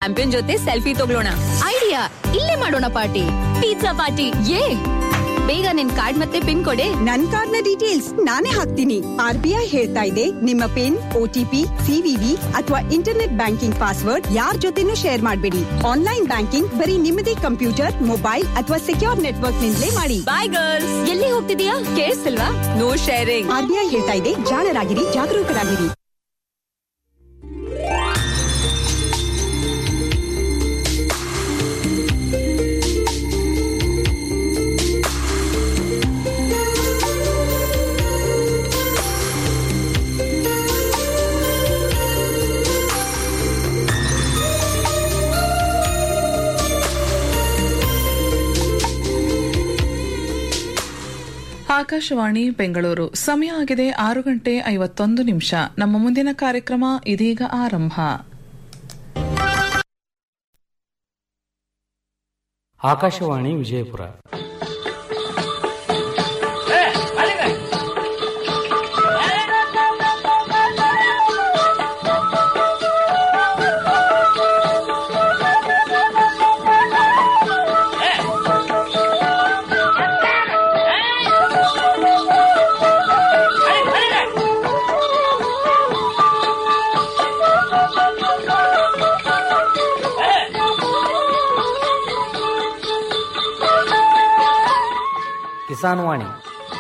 Champion ಜೊತೆ selfie ತಗೊಳ್ಳೋಣ idea ಇಲ್ಲೇ ಮಾಡೋಣ ಪಾರ್ಟಿ ಪಿಜ್ಜಾ ಪಾರ್ಟಿ ಏ ಬೇಗ ನಿನ್ ಕಾರ್ಡ್ ಮತ್ತೆ ಪಿನ್ ಕೊಡೆ ನನ್ ಕಾರ್ಡ್ ನ ಡೀಟೇಲ್ಸ್ ನಾನೇ ಹಾಕ್ತೀನಿ ಆರ್ ಬಿ ಐ ಹೇಳ್ತಾ ಇದೆ ನಿಮ್ಮ ಪಿನ್ ಓಟಿಪಿ ಸಿವಿವಿ ಅಥವಾ ಇಂಟರ್ನೆಟ್ ಬ್ಯಾಂಕಿಂಗ್ ಪಾಸ್ವರ್ಡ್ ಯಾರ್ ಜೊತೆನೂ ಶೇರ್ ಮಾಡಬೇಡಿ ಆನ್ಲೈನ್ ಬ್ಯಾಂಕಿಂಗ್ ಬರೀ ನಿಮ್ಮದೇ ಕಂಪ್ಯೂಟರ್ ಮೊಬೈಲ್ ಅಥವಾ ಸೆಕ್ಯೂರ್ ನೆಟ್ವರ್ಕ್ ನಿಂದಲೇ ಮಾಡಿ ಬಾಯ್ ಗರ್ಲ್ಸ್ ಎಲ್ಲಿ ಹೋಗ್ತಿದೀಯಾ ಕೇಳಿಸ್ತಿಲ್ವಾ no sharing R B I ಹೇಳ್ತಾ ಇದೆ ಜಾಣರಾಗಿರಿ ಜಾಗರೂಕರಾಗಿರಿ ಆಕಾಶವಾಣಿ ಬೆಂಗಳೂರು ಸಮಯ ಆಗಿದೆ ಆರು ಗಂಟೆ ಐವತ್ತೊಂದು ನಿಮಿಷ ನಮ್ಮ ಮುಂದಿನ ಕಾರ್ಯಕ್ರಮ ಇದೀಗ ಆರಂಭ ಆಕಾಶವಾಣಿ ವಿಜಯಪುರ ಕಿಸಾನ್ ವಾಣಿ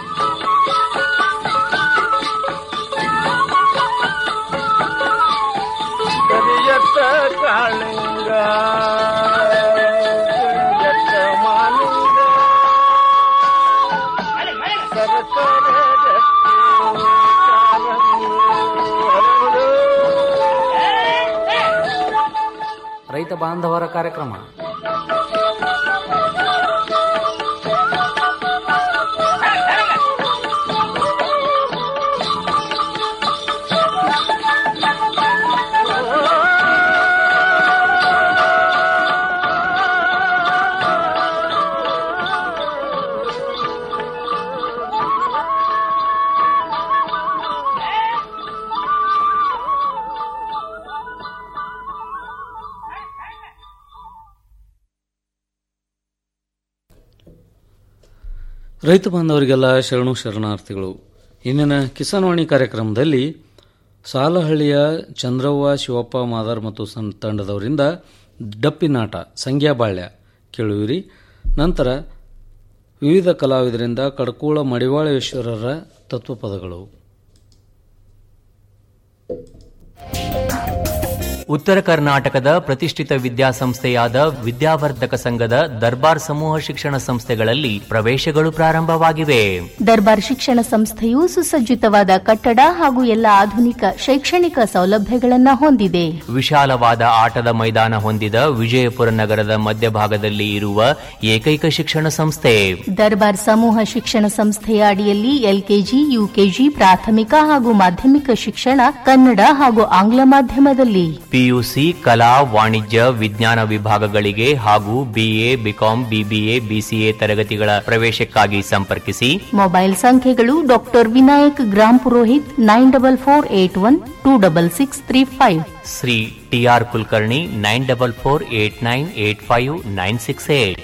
ಕರಿಯತ್ತ ಕಾಳಿಂಗ ಕರಿಯತ್ತ ಮಾಲಿಂಗ ಸರಕಾರ ರೈತ ಬಾಂಧವರ ಕಾರ್ಯಕ್ರಮ ರೈತ ಬಾಂಧವರಿಗೆಲ್ಲ ಶರಣು ಶರಣಾರ್ಥಿಗಳು ಇಂದಿನ ಕಿಸಾನ್ ವಾಣಿ ಕಾರ್ಯಕ್ರಮದಲ್ಲಿ ಸಾಲಹಳ್ಳಿಯ ಚಂದ್ರವ್ವ ಶಿವಪ್ಪ ಮಾದಾರ್ ಮತ್ತು ಸಂ ತಂಡದವರಿಂದ ಡಪ್ಪಿನಾಟ ಸಂಗ್ಯಾಬಾಳ್ಯ ಕೇಳುವಿರಿ ನಂತರ ವಿವಿಧ ಕಲಾವಿದರಿಂದ ಕಡಕೂಳ ಮಡಿವಾಳೇಶ್ವರರ ತತ್ವಪದಗಳು ಉತ್ತರ ಕರ್ನಾಟಕದ ಪ್ರತಿಷ್ಠಿತ ವಿದ್ಯಾಸಂಸ್ಥೆಯಾದ ವಿದ್ಯಾವರ್ಧಕ ಸಂಘದ ದರ್ಬಾರ್ ಸಮೂಹ ಶಿಕ್ಷಣ ಸಂಸ್ಥೆಗಳಲ್ಲಿ ಪ್ರವೇಶಗಳು ಪ್ರಾರಂಭವಾಗಿವೆ ದರ್ಬಾರ್ ಶಿಕ್ಷಣ ಸಂಸ್ಥೆಯು ಸುಸಜ್ಜಿತವಾದ ಕಟ್ಟಡ ಹಾಗೂ ಎಲ್ಲ ಆಧುನಿಕ ಶೈಕ್ಷಣಿಕ ಸೌಲಭ್ಯಗಳನ್ನು ಹೊಂದಿದೆ ವಿಶಾಲವಾದ ಆಟದ ಮೈದಾನ ಹೊಂದಿದ ವಿಜಯಪುರ ನಗರದ ಮಧ್ಯಭಾಗದಲ್ಲಿ ಇರುವ ಏಕೈಕ ಶಿಕ್ಷಣ ಸಂಸ್ಥೆ ದರ್ಬಾರ್ ಸಮೂಹ ಶಿಕ್ಷಣ ಸಂಸ್ಥೆಯ ಅಡಿಯಲ್ಲಿ ಎಲ್ಕೆಜಿ ಯುಕೆಜಿ ಪ್ರಾಥಮಿಕ ಹಾಗೂ ಮಾಧ್ಯಮಿಕ ಶಿಕ್ಷಣ ಕನ್ನಡ ಹಾಗೂ ಆಂಗ್ಲ ಮಾಧ್ಯಮದಲ್ಲಿ ಪಿಯುಸಿ ಕಲಾ ವಾಣಿಜ್ಯ ವಿಜ್ಞಾನ ವಿಭಾಗಗಳಿಗೆ ಹಾಗೂ ಬಿಎ ಬಿಕಾಂ ಬಿಬಿಎ ಬಿಸಿಎ ತರಗತಿಗಳ ಪ್ರವೇಶಕ್ಕಾಗಿ ಸಂಪರ್ಕಿಸಿ ಮೊಬೈಲ್ ಸಂಖ್ಯೆಗಳು doctor Vinayak Grampurohit nine double four eight one two double six three five Shri T R Kulkarni nine double four eight nine eight five nine six eight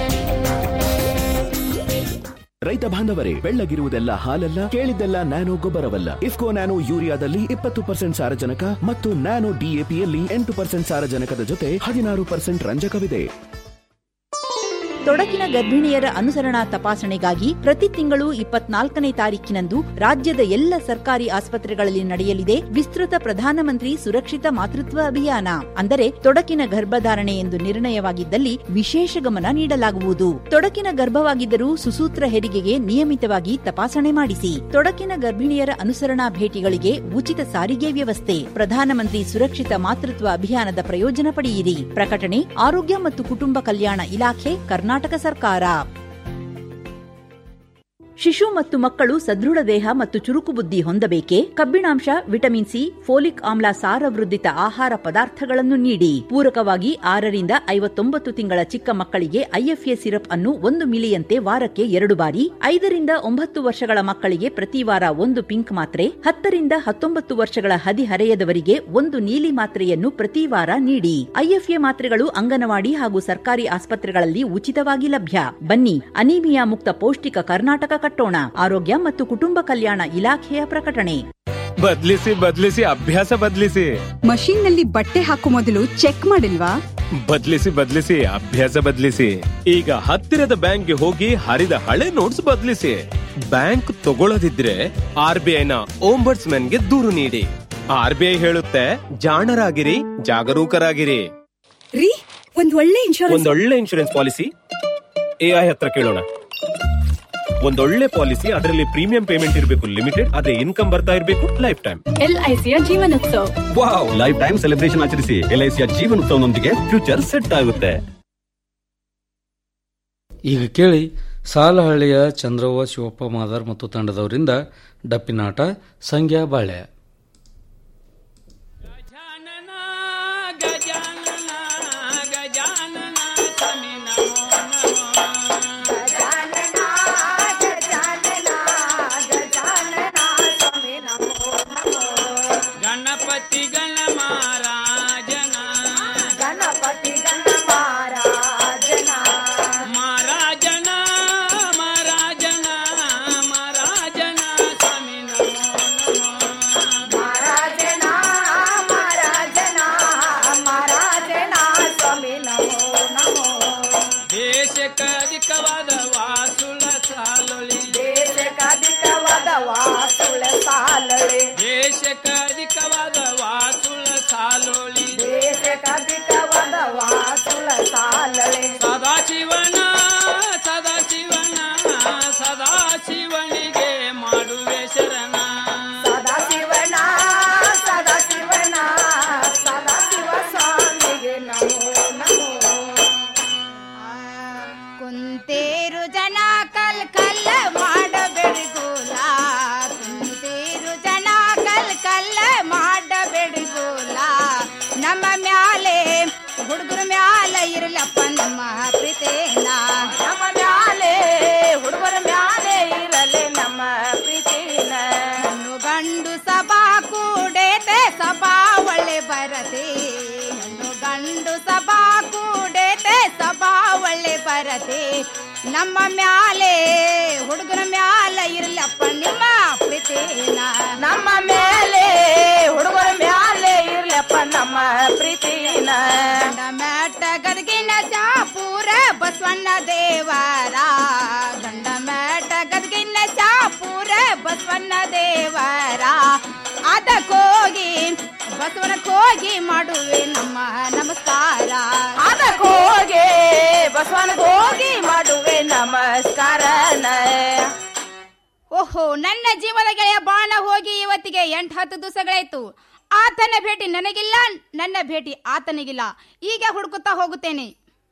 ರೈತ ಬಾಂಧವರೇ ಬೆಳ್ಳಗಿರುವುದೆಲ್ಲ ಹಾಲಲ್ಲ ಕೇಳಿದ್ದೆಲ್ಲ ನ್ಯಾನೋ ಗೊಬ್ಬರವಲ್ಲ ಇಫ್ಕೋ ನ್ಯಾನೋ ಯೂರಿಯಾದಲ್ಲಿ ಇಪ್ಪತ್ತು ಪರ್ಸೆಂಟ್ ಸಾರಜನಕ ಮತ್ತು ನ್ಯಾನೋ ಡಿಎಪಿಯಲ್ಲಿ ಎಂಟು ಪರ್ಸೆಂಟ್ ಸಾರಜನಕದ ಜೊತೆ ಹದಿನಾರು ಪರ್ಸೆಂಟ್ ರಂಜಕವಿದೆ ತೊಡಕಿನ ಗರ್ಭಿಣಿಯರ ಅನುಸರಣಾ ತಪಾಸಣೆಗಾಗಿ ಪ್ರತಿ ತಿಂಗಳು ಇಪ್ಪತ್ನಾಲ್ಕನೇ ತಾರೀಕಿನಂದು ರಾಜ್ಯದ ಎಲ್ಲ ಸರ್ಕಾರಿ ಆಸ್ಪತ್ರೆಗಳಲ್ಲಿ ನಡೆಯಲಿದೆ ವಿಸ್ತೃತ ಪ್ರಧಾನಮಂತ್ರಿ ಸುರಕ್ಷಿತ ಮಾತೃತ್ವ ಅಭಿಯಾನ ಅಂದರೆ ತೊಡಕಿನ ಗರ್ಭಧಾರಣೆ ಎಂದು ನಿರ್ಣಯವಾಗಿದ್ದಲ್ಲಿ ವಿಶೇಷ ಗಮನ ನೀಡಲಾಗುವುದು ತೊಡಕಿನ ಗರ್ಭವಾಗಿದ್ದರೂ ಸುಸೂತ್ರ ಹೆರಿಗೆಗೆ ನಿಯಮಿತವಾಗಿ ತಪಾಸಣೆ ಮಾಡಿಸಿ ತೊಡಕಿನ ಗರ್ಭಿಣಿಯರ ಅನುಸರಣಾ ಭೇಟಿಗಳಿಗೆ ಉಚಿತ ಸಾರಿಗೆ ವ್ಯವಸ್ಥೆ ಪ್ರಧಾನಮಂತ್ರಿ ಸುರಕ್ಷಿತ ಮಾತೃತ್ವ ಅಭಿಯಾನದ ಪ್ರಯೋಜನ ಪಡೆಯಿರಿ ಪ್ರಕಟಣೆ ಆರೋಗ್ಯ ಮತ್ತು ಕುಟುಂಬ ಕಲ್ಯಾಣ ಇಲಾಖೆ ಕರ್ನಾಟಕ ಸರ್ಕಾರ ಶಿಶು ಮತ್ತು ಮಕ್ಕಳು ಸದೃಢ ದೇಹ ಮತ್ತು ಚುರುಕು ಬುದ್ಧಿ ಹೊಂದಬೇಕೆ ಕಬ್ಬಿಣಾಂಶ ವಿಟಮಿನ್ ಸಿ ಫೋಲಿಕ್ ಆಮ್ಲ ಸಾರವೃದ್ಧಿತ ಆಹಾರ ಪದಾರ್ಥಗಳನ್ನು ನೀಡಿ ಪೂರಕವಾಗಿ ಆರರಿಂದ ಐವತ್ತೊಂಬತ್ತು ತಿಂಗಳ ಚಿಕ್ಕ ಮಕ್ಕಳಿಗೆ ಐಎಫ್ಎ ಸಿರಪ್ ಅನ್ನು ಒಂದು ಮಿಲಿಯಂತೆ ವಾರಕ್ಕೆ ಎರಡು ಬಾರಿ ಐದರಿಂದ ಒಂಬತ್ತು ವರ್ಷಗಳ ಮಕ್ಕಳಿಗೆ ಪ್ರತಿ ವಾರ ಒಂದು ಪಿಂಕ್ ಮಾತ್ರೆ ಹತ್ತರಿಂದ ಹತ್ತೊಂಬತ್ತು ವರ್ಷಗಳ ಹದಿಹರೆಯದವರಿಗೆ ಒಂದು ನೀಲಿ ಮಾತ್ರೆಯನ್ನು ಪ್ರತಿ ವಾರ ನೀಡಿ ಐಎಫ್ಎ ಮಾತ್ರೆಗಳು ಅಂಗನವಾಡಿ ಹಾಗೂ ಸರ್ಕಾರಿ ಆಸ್ಪತ್ರೆಗಳಲ್ಲಿ ಉಚಿತವಾಗಿ ಲಭ್ಯ ಬನ್ನಿ ಅನೀಮಿಯಾ ಮುಕ್ತ ಪೌಷ್ಟಿಕ ಕರ್ನಾಟಕ ಕಟ್ಟೋಣ ಆರೋಗ್ಯ ಮತ್ತು ಕುಟುಂಬ ಕಲ್ಯಾಣ ಇಲಾಖೆಯ ಪ್ರಕಟಣೆ ಬದ್ಲಿಸಿ ಬದ್ಲಿಸಿ ಅಭ್ಯಾಸ ಬದ್ಲಿಸಿ ಮಷೀನ್ ನಲ್ಲಿ ಬಟ್ಟೆ ಹಾಕೋ ಮೊದಲು ಚೆಕ್ ಮಾಡಿಲ್ವಾ ಬದ್ಲಿಸಿ ಬದ್ಲಿಸಿ ಅಭ್ಯಾಸ ಬದ್ಲಿಸಿ ಈಗ ಹತ್ತಿರದ ಬ್ಯಾಂಕ್ಗೆ ಹೋಗಿ ಹರಿದ ಹಳೆ ನೋಟ್ಸ್ ಬದ್ಲಿಸಿ ಬ್ಯಾಂಕ್ ತಗೊಳ್ಳದಿದ್ರೆ ಆರ್ ಬಿ ಐನ ಓಂಬರ್ಟ್ಸ್ ಗೆ ದೂರು ನೀಡಿ ಆರ್ ಬಿ ಐ ಹೇಳುತ್ತೆ ಜಾಣರಾಗಿರಿ ಜಾಗರೂಕರಾಗಿರಿ ರೀ ಒಂದ್ ಒಳ್ಳೆ ಇನ್ಶೂರೆನ್ಸ್ ಒಂದೊಳ್ಳೆ ಇನ್ಶೂರೆನ್ಸ್ ಪಾಲಿಸಿ ಎಐ ಹತ್ರ ಕೇಳೋಣ ಒಂದೊಳ್ಳೆ ಪಾಲಿಸಿ ಅದರಲ್ಲಿ ಪ್ರೀಮಿಯಂ ಪೇಮೆಂಟ್ ಇರಬೇಕು ಲಿಮಿಟೆಡ್ ಅದೇ ಇನ್ಕಮ್ ಬರ್ತಾ ಇರಬೇಕು ಲೈಫ್ ಟೈಮ್ ಎಲ್ಐಸಿಯ Jeevanotsav wow life time celebration ಆಚರಿಸಿ ಎಲ್ಐಸಿಯ ಜೀವನೋತ್ಸವನೊಂದಿಗೆ ಫ್ಯೂಚರ್ ಸೆಟ್ ಆಗುತ್ತೆ ಈಗ ಕೇಳಿ ಸಾಲಹಳ್ಳಿಯ ಚಂದ್ರವ್ವ ಶಿವಪ್ಪ ಮಾದಾರ್ ಮತ್ತು ತಂಡದವರಿಂದ ಡಪ್ಪಿನಾಟ ಸಂಗ್ಯಾ ಬಾಳೆ ಗಣಪತಿ ಗಣ ಮಹಾರಾಜನ ಗಣಪತಿ ಗಣ ಮಹಾರಾಜನ ಮಹಾರಾಜನ ಮಹಾರಾಜನ ಮಹಾರಾಜನ ಸ್ವಾಮಿ ನಮೋ ಮಹಾರಾಜನ ಮಹಾರಾಜನ ಮಹಾರಾಜನ ಸ್ವಾಮಿ ನಮೋ ನಮೋ ದೇಶಕ್ಕೆ ಅಧಿಕವಾದ ವಾಸುಳ ಸಾಲೊಳಿ ದೇಶಕ್ಕಧಿಕವಾದ ವಾಸುಳ ಸಾಲಳೆ ದೇಶಕ್ಕೆ ಅಧಿಕವಾದ ವಾಸುಳ ಸಾಲೊಳಿ ದೇಶಕ್ಕಧಿಕವಾದ ವಾಸುಳ ಸಾಲಳೆ ಸದಾಶಿವನ ಸದಾಶಿವನ ಸದಾಶಿವನಿಗೆ ಮಾಡುವೆ ಶರಣ ಸದಾಶಿವನ ಸದಾಶಿವನ ಸದಾಶಿವ ಸ್ವಾಮಿಗೆ ನಮೋ ನಮೋ ಕುಂತೇರು ಜನ ಕಲ್ ಕಲ್ಲ ಮಾಡಬೇಡಿಗೋಲ ಕುಂತೇರು ಜನ ಕಲ್ ಕಲ್ಲ ಮಾಡಬೇಡಿಗೋಲ ನಮ್ಮ ಮ್ಯಾಲೆ ಹುಡುಗರ ಮ್ಯಾಲ ಇರಲಪ್ಪ ನಮ್ಮ ಪ್ರೀತೇನ ನಮ್ಮ ಮ್ಯಾಲೆ ಹುಡುಗರ ಮ್ಯಾಲೆ ಇರಲಿ ನಮ್ಮ ಪ್ರೀತಿನ ಹೆಣ್ಣು ಗಂಡು ಸಭಾ ಕೂಡೇತೆ ಸಭಾ ಒಳ್ಳೆ ಬರತೆ ಹೆಣ್ಣು ಗಂಡು ಸಭಾ ಕೂಡೇತೆ ಸಭಾ ಒಳ್ಳೆ ಬರತೆ ನಮ್ಮ ಮ್ಯಾಲೆ ಹುಡುಗರ ಮ್ಯಾಲ ಇರ್ಲಪ್ಪ ನಿಮ್ಮ ಪ್ರೀತಿನ ನಮ್ಮ ಮೇಲೆ ಹುಡುಗರ ಮ್ಯಾಲೆ ಇರ್ಲಪ್ಪ ನಮ್ಮ ಪ್ರೀತಿನ ಮ್ಯಾಟ ಗದಗಿನ ಚಾಪೂರ ಬಸವಣ್ಣ ದೇವರ ಗಂಡ ಮ್ಯಾಟ ಗದಗಿನ ಚಾಪೂರ ಬಸವಣ್ಣ ದೇವರ ಅದಕ್ಕೋಗಿ ಬಸವನಕ್ಕೋಗಿ ಮಾಡುವೆ ನಮ್ಮ ನಮಸ್ಕಾರ ಅದಕ್ಕೋಗಿ ಬಸವನಗೋಗಿ ಮಾಡುವೆ ನಮಸ್ಕಾರನ ಓಹೋ ನನ್ನ ಜೀವದ ಗೆಳೆಯ ಬಾಣ ಹೋಗಿ ಇವತ್ತಿಗೆ ಎಂಟು ಹತ್ತು ದಿವಸಗಳಾಯ್ತು ಆತನ ಭೇಟಿ ನನಗಿಲ್ಲ ನನ್ನ ಭೇಟಿ ಆತನಿಗಿಲ್ಲ ಈಗ ಹುಡುಕುತ್ತಾ ಹೋಗುತ್ತೇನೆ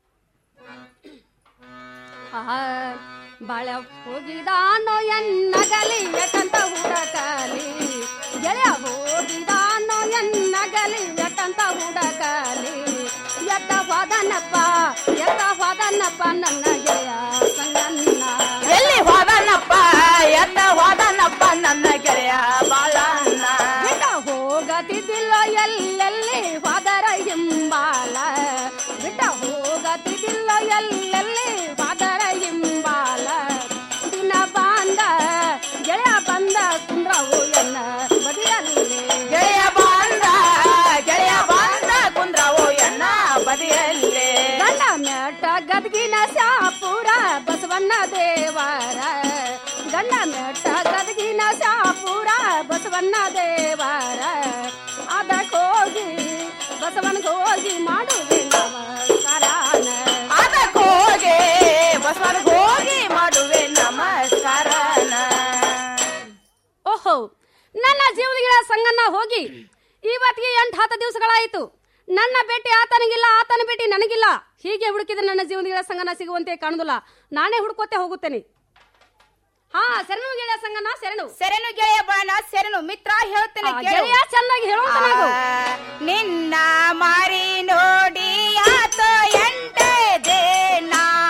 ಬಾಳ ಹೋಗಿದಾನೋ ಎನ್ನಗಲಿ ಯಾಕಂತ ಹುಡಕಲಿ ಗೆಳೆಯ ಹೋಗಿದಾನೋ ಎನ್ನಗಲಿ ಯಾಕಂತ ಹುಡಕಲಿ ಎತ್ತ ಹೋದನಪ್ಪ ಎತ್ತ ಹೋದನಪ್ಪ ನನ್ನ ಗೆಳೆಯ ಸಂಗನ್ನ ಎಲ್ಲಿ ಹೋದನಪ್ಪ ಎತ್ತ ಹೋದನಪ್ಪ ನನ್ನ ಗೆಳೆಯ ಬಾಳಣ್ಣ ಬಿಟ್ಟ ಹೋಗತಿದ್ದಿಲ್ಲ ಎಲ್ಲೆಲ್ಲಿ ಹೋದರ ಹಿಂಬಾಲ ಬಿಟ್ಟ ಹೋಗತಿದ್ದಿಲ್ಲ ಎಲ್ಲೆಲ್ಲಿ ಹೋದರ ಹಿಂಬಾಲ ದಿನ ಬಂದ ಗೆಳೆಯ ಬಂದ ಕುಂದ್ರವು ಎನ್ನ ಬದಿಯಲ್ಲಿ ಗೆಳೆಯ ಬಂದ ಗೆಳೆಯ ಬಂದ ಕುಂದ್ರವು ಎನ್ನ ಬದಿಯಲ್ಲೇ ಗಂಡ ಮೆಟ್ಟ ಗದಗಿನ ಶಾಪುರ ಬಸವಣ್ಣ ದೇವರ ಗಂಡ ಮೆಟ್ಟ ಗದಗಿನ ಶಾಪುರ ಬಸವಣ್ಣ ದೇವರ ಅದಕ್ಕೋಗಿ ಬಸವನಿಗೆ ಹೋಗಿ ಮಾಡುವೆ ನಮಸ್ಕಾರನ ಅದಕ್ಕೋಗಿ ಬಸವನಿಗೋಗಿ ಮಾಡುವೆ ನಮಸ್ಕಾರನ ಓಹೋ ನನ್ನ ಜೀವನಗಳ ಸಂಗನ್ನ ಹೋಗಿ ಇವತ್ತಿಗೆ ಎಂಟು ಹತ್ತು ದಿವಸಗಳಾಯಿತು ನನ್ನ ಭೇಟಿ ಆತನಿಗಿಲ್ಲ ಆತನ ಭೇಟಿ ನನಗಿಲ್ಲ ಹೀಗೆ ಹುಡುಕಿದ ನನ್ನ ಜೀವನಗಳ ಸಂಗನ ಸಿಗುವಂತೆ ಕಾಣುದಿಲ್ಲ ನಾನೇ ಹುಡುಕೋತೆ ಹೋಗುತ್ತೇನೆ ಹಾ ಶರಣು ಗೆಳೆಯ ಸಂಗನ ಶರಣು ಸೆರೆನು ಗೆಳೆಯ ಬಾಣ ಸೆರೆನು ಮಿತ್ರ ಹೇಳ್ತೇನೆ ಆ, ಕೇಳು. ಗೆಳೆಯ ಚೆನ್ನಾಗಿ ಹೇಳುವಂತ ನಾವು. ಆ, ನಿನ್ನ ಮಾರಿ ನೋಡಿ ಆತೋ ಎಂಟೇ ದಿನ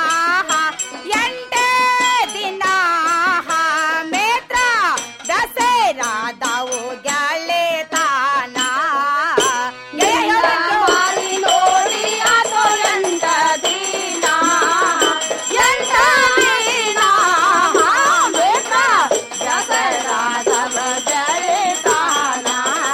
ಎಂಟೇ ದಿನ ಮೇತ್ರ ದಸರಾದವು ಗೆಳೆತಾನ ಗೆಳೆಯ ಮಾರಿ ನೋಡಿ ಆತೋ ಎಂಟ ದಿನ ಎಂಟ ದಿನ ಮೇತ್ರ ದಸರಾದವ ಗೆಳೆತಾನ